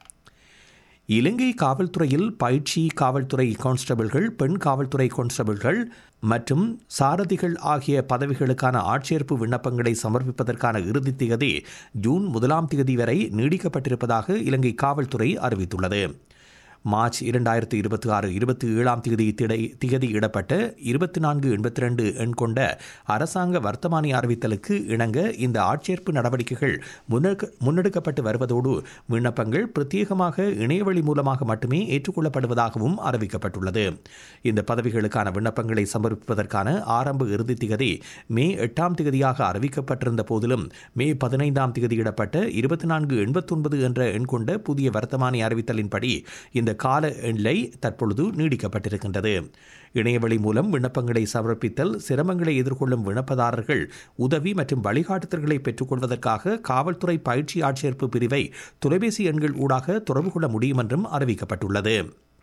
இலங்கை காவல்துறையில் பயிற்சி காவல்துறை கான்ஸ்டபிள்கள் பெண் காவல்துறை கான்ஸ்டபிள்கள் மற்றும் சாரதிகள் ஆகிய பதவிகளுக்கான ஆட்சேர்ப்பு விண்ணப்பங்களை சமர்ப்பிப்பதற்கான இறுதி திகதி ஜூன் முதலாம் திகதி வரை நீடிக்கப்பட்டிருப்பதாக இலங்கை காவல்துறை அறிவித்துள்ளது மார்ச் இரண்டாயிரத்தி இருபத்தி ஆறு இருபத்தி ஏழாம் தேதி திடை திகதியிடப்பட்ட இருபத்தி நான்கு எண்பத்தி ரெண்டு எண் கொண்ட அரசாங்க வர்த்தமானி அறிவித்தலுக்கு இணங்க இந்த ஆட்சேர்ப்பு நடவடிக்கைகள் முன்னெடுக்க முன்னெடுக்கப்பட்டு வருவதோடு விண்ணப்பங்கள் பிரத்யேகமாக இணையவழி மூலமாக மட்டுமே ஏற்றுக்கொள்ளப்படுவதாகவும் அறிவிக்கப்பட்டுள்ளது இந்த பதவிகளுக்கான விண்ணப்பங்களை சமர்ப்பிப்பதற்கான ஆரம்ப இறுதி திகதி மே எட்டாம் திகதியாக அறிவிக்கப்பட்டிருந்த போதிலும் மே பதினைந்தாம் திகதியிடப்பட்ட இருபத்தி நான்கு எண்பத்தொன்பது என்ற எண் கொண்ட புதிய வர்த்தமானி அறிவித்தலின்படி இந்த கால எல்லை தற்பொழுது நீடிக்கப்பட்டிருக்கின்றது இணையவழி மூலம் விண்ணப்பங்களை சமர்ப்பித்தல் சிரமங்களை எதிர்கொள்ளும் விண்ணப்பதாரர்கள் உதவி மற்றும் வழிகாட்டுதல்களை பெற்றுக்கொள்வதற்காக காவல்துறை பயிற்சி ஆட்சேர்ப்பு பிரிவை தொலைபேசி எண்கள் ஊடாக தொடர்பு கொள்ள முடியும் என்றும் அறிவிக்கப்பட்டுள்ளது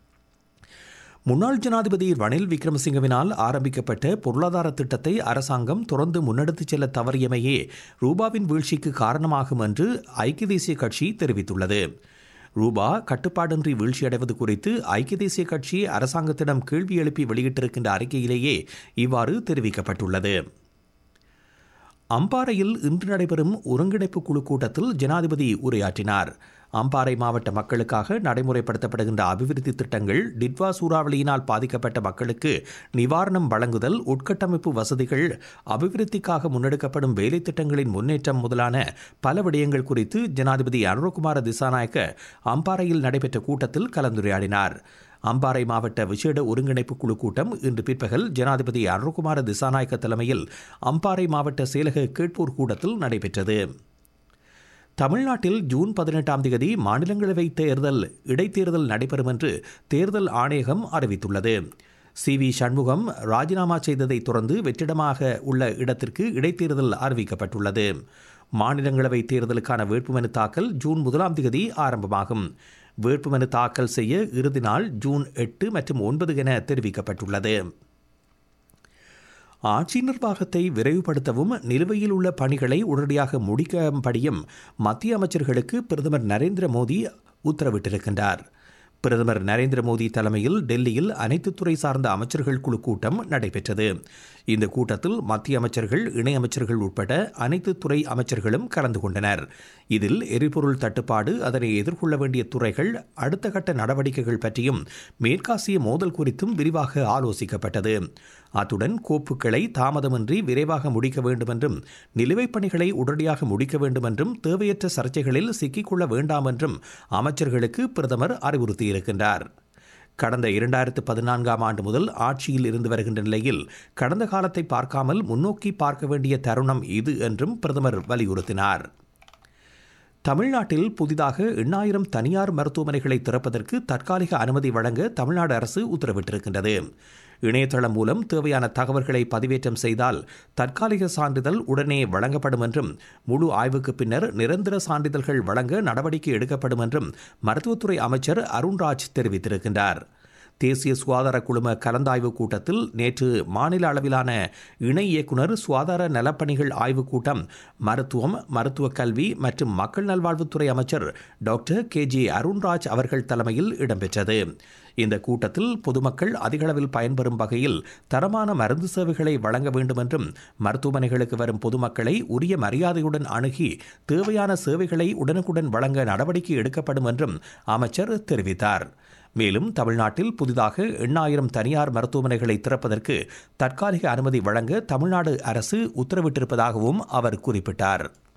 முன்னாள் ஜனாதிபதி ரணில் விக்ரமசிங்கவினால் ஆரம்பிக்கப்பட்ட பொருளாதார திட்டத்தை அரசாங்கம் தொடர்ந்து முன்னெடுத்துச் செல்ல தவறியமையே ரூபாவின் வீழ்ச்சிக்கு காரணமாகும் என்று ஐக்கிய தேசிய கட்சி தெரிவித்துள்ளது ரூபா கட்டுப்பாடின்றி வீழ்ச்சியடைவது குறித்து ஐக்கிய தேசிய கட்சி அரசாங்கத்திடம் கேள்வி எழுப்பி வெளியிட்டிருக்கின்ற அறிக்கையிலேயே இவ்வாறு தெரிவிக்கப்பட்டுள்ளது அம்பாறையில் இன்று நடைபெறும் ஒருங்கிணைப்பு குழு கூட்டத்தில் ஜனாதிபதி உரையாற்றினார் அம்பாறை மாவட்ட மக்களுக்காக நடைமுறைப்படுத்தப்படுகின்ற அபிவிருத்தி திட்டங்கள் டிட்வா சூறாவளியினால் பாதிக்கப்பட்ட மக்களுக்கு நிவாரணம் வழங்குதல் உட்கட்டமைப்பு வசதிகள் அபிவிருத்திக்காக முன்னெடுக்கப்படும் வேலை திட்டங்களின் முன்னேற்றம் முதலான பல விடயங்கள் குறித்து ஜனாதிபதி அனுரகுமார திசாநாயக்க அம்பாறையில் நடைபெற்ற கூட்டத்தில் கலந்துரையாடினார் அம்பாறை மாவட்ட விசேட ஒருங்கிணைப்பு குழு கூட்டம் இன்று பிற்பகல் ஜனாதிபதி அருண்குமார திசாநாயக்க தலைமையில் அம்பாறை மாவட்ட செயலக கேட்போர் கூடத்தில் நடைபெற்றது தமிழ்நாட்டில் ஜூன் பதினெட்டாம் தேதி மாநிலங்களவை தேர்தல் இடைத்தேர்தல் நடைபெறும் என்று தேர்தல் ஆணையகம் அறிவித்துள்ளது சி வி சண்முகம் ராஜினாமா செய்ததைத் தொடர்ந்து வெற்றிடமாக உள்ள இடத்திற்கு இடைத்தேர்தல் அறிவிக்கப்பட்டுள்ளது மாநிலங்களவை தேர்தலுக்கான வேட்புமனு தாக்கல் ஜூன் முதலாம் தேதி ஆரம்பமாகும் வேட்புமனு தாக்கல் செய்ய இறுதி நாள் ஜூன் எட்டு மற்றும் ஒன்பது என தெரிவிக்கப்பட்டுள்ளது ஆட்சி நிர்வாகத்தை விரைவுபடுத்தவும் நிலுவையில் உள்ள பணிகளை உடனடியாக முடிக்கும்படியும் மத்திய அமைச்சர்களுக்கு பிரதமர் நரேந்திர மோடி உத்தரவிட்டிருக்கின்றார் பிரதமர் நரேந்திர மோடி தலைமையில் டெல்லியில் அனைத்து துறை சார்ந்த அமைச்சர்கள் குழு கூட்டம் நடைபெற்றது இந்த கூட்டத்தில் மத்திய அமைச்சர்கள் இணையமைச்சர்கள் உட்பட அனைத்து துறை அமைச்சர்களும் கலந்து கொண்டனர் இதில் எரிபொருள் தட்டுப்பாடு அதனை எதிர்கொள்ள வேண்டிய துறைகள் அடுத்த கட்ட நடவடிக்கைகள் பற்றியும் மேற்காசிய மோதல் குறித்தும் விரிவாக ஆலோசிக்கப்பட்டது அத்துடன் கோப்புகளை தாமதமின்றி விரைவாக முடிக்க வேண்டுமென்றும் நிலுவைப் பணிகளை உடனடியாக முடிக்க வேண்டுமென்றும் தேவையற்ற சர்ச்சைகளில் சிக்கிக்கொள்ள வேண்டாம் என்றும் அமைச்சர்களுக்கு பிரதமர் அறிவுறுத்தியிருக்கின்றார் கடந்த இரண்டாயிரத்து பதினான்காம் ஆண்டு முதல் ஆட்சியில் இருந்து வருகின்ற நிலையில் கடந்த காலத்தை பார்க்காமல் முன்னோக்கி பார்க்க வேண்டிய தருணம் இது என்றும் பிரதமர் வலியுறுத்தினார் தமிழ்நாட்டில் புதிதாக எண்ணாயிரம் தனியார் மருத்துவமனைகளை திறப்பதற்கு தற்காலிக அனுமதி வழங்க தமிழ்நாடு அரசு உத்தரவிட்டிருக்கின்றது இணையதளம் மூலம் தேவையான தகவல்களை பதிவேற்றம் செய்தால் தற்காலிக சான்றிதழ் உடனே வழங்கப்படும் என்றும் முழு ஆய்வுக்கு பின்னர் நிரந்தர சான்றிதழ்கள் வழங்க நடவடிக்கை எடுக்கப்படும் என்றும் மருத்துவத்துறை அமைச்சர் அருண்ராஜ் தெரிவித்திருக்கின்றார் தேசிய சுகாதார குழும கலந்தாய்வு கூட்டத்தில் நேற்று மாநில அளவிலான இணை இயக்குனர் சுகாதார நலப்பணிகள் ஆய்வுக் கூட்டம் மருத்துவம் மருத்துவக் கல்வி மற்றும் மக்கள் நல்வாழ்வுத்துறை அமைச்சர் டாக்டர் கே ஜே அருண்ராஜ் அவர்கள் தலைமையில் இடம்பெற்றது இந்த கூட்டத்தில் பொதுமக்கள் அதிகளவில் பயன்பெறும் வகையில் தரமான மருந்து சேவைகளை வழங்க வேண்டும் என்றும் மருத்துவமனைகளுக்கு வரும் பொதுமக்களை உரிய மரியாதையுடன் அணுகி தேவையான சேவைகளை உடனுக்குடன் வழங்க நடவடிக்கை எடுக்கப்படும் என்றும் அமைச்சர் தெரிவித்தார் மேலும் தமிழ்நாட்டில் புதிதாக எண்ணாயிரம் தனியார் மருத்துவமனைகளை திறப்பதற்கு தற்காலிக அனுமதி வழங்க தமிழ்நாடு அரசு உத்தரவிட்டிருப்பதாகவும் அவர் குறிப்பிட்டார்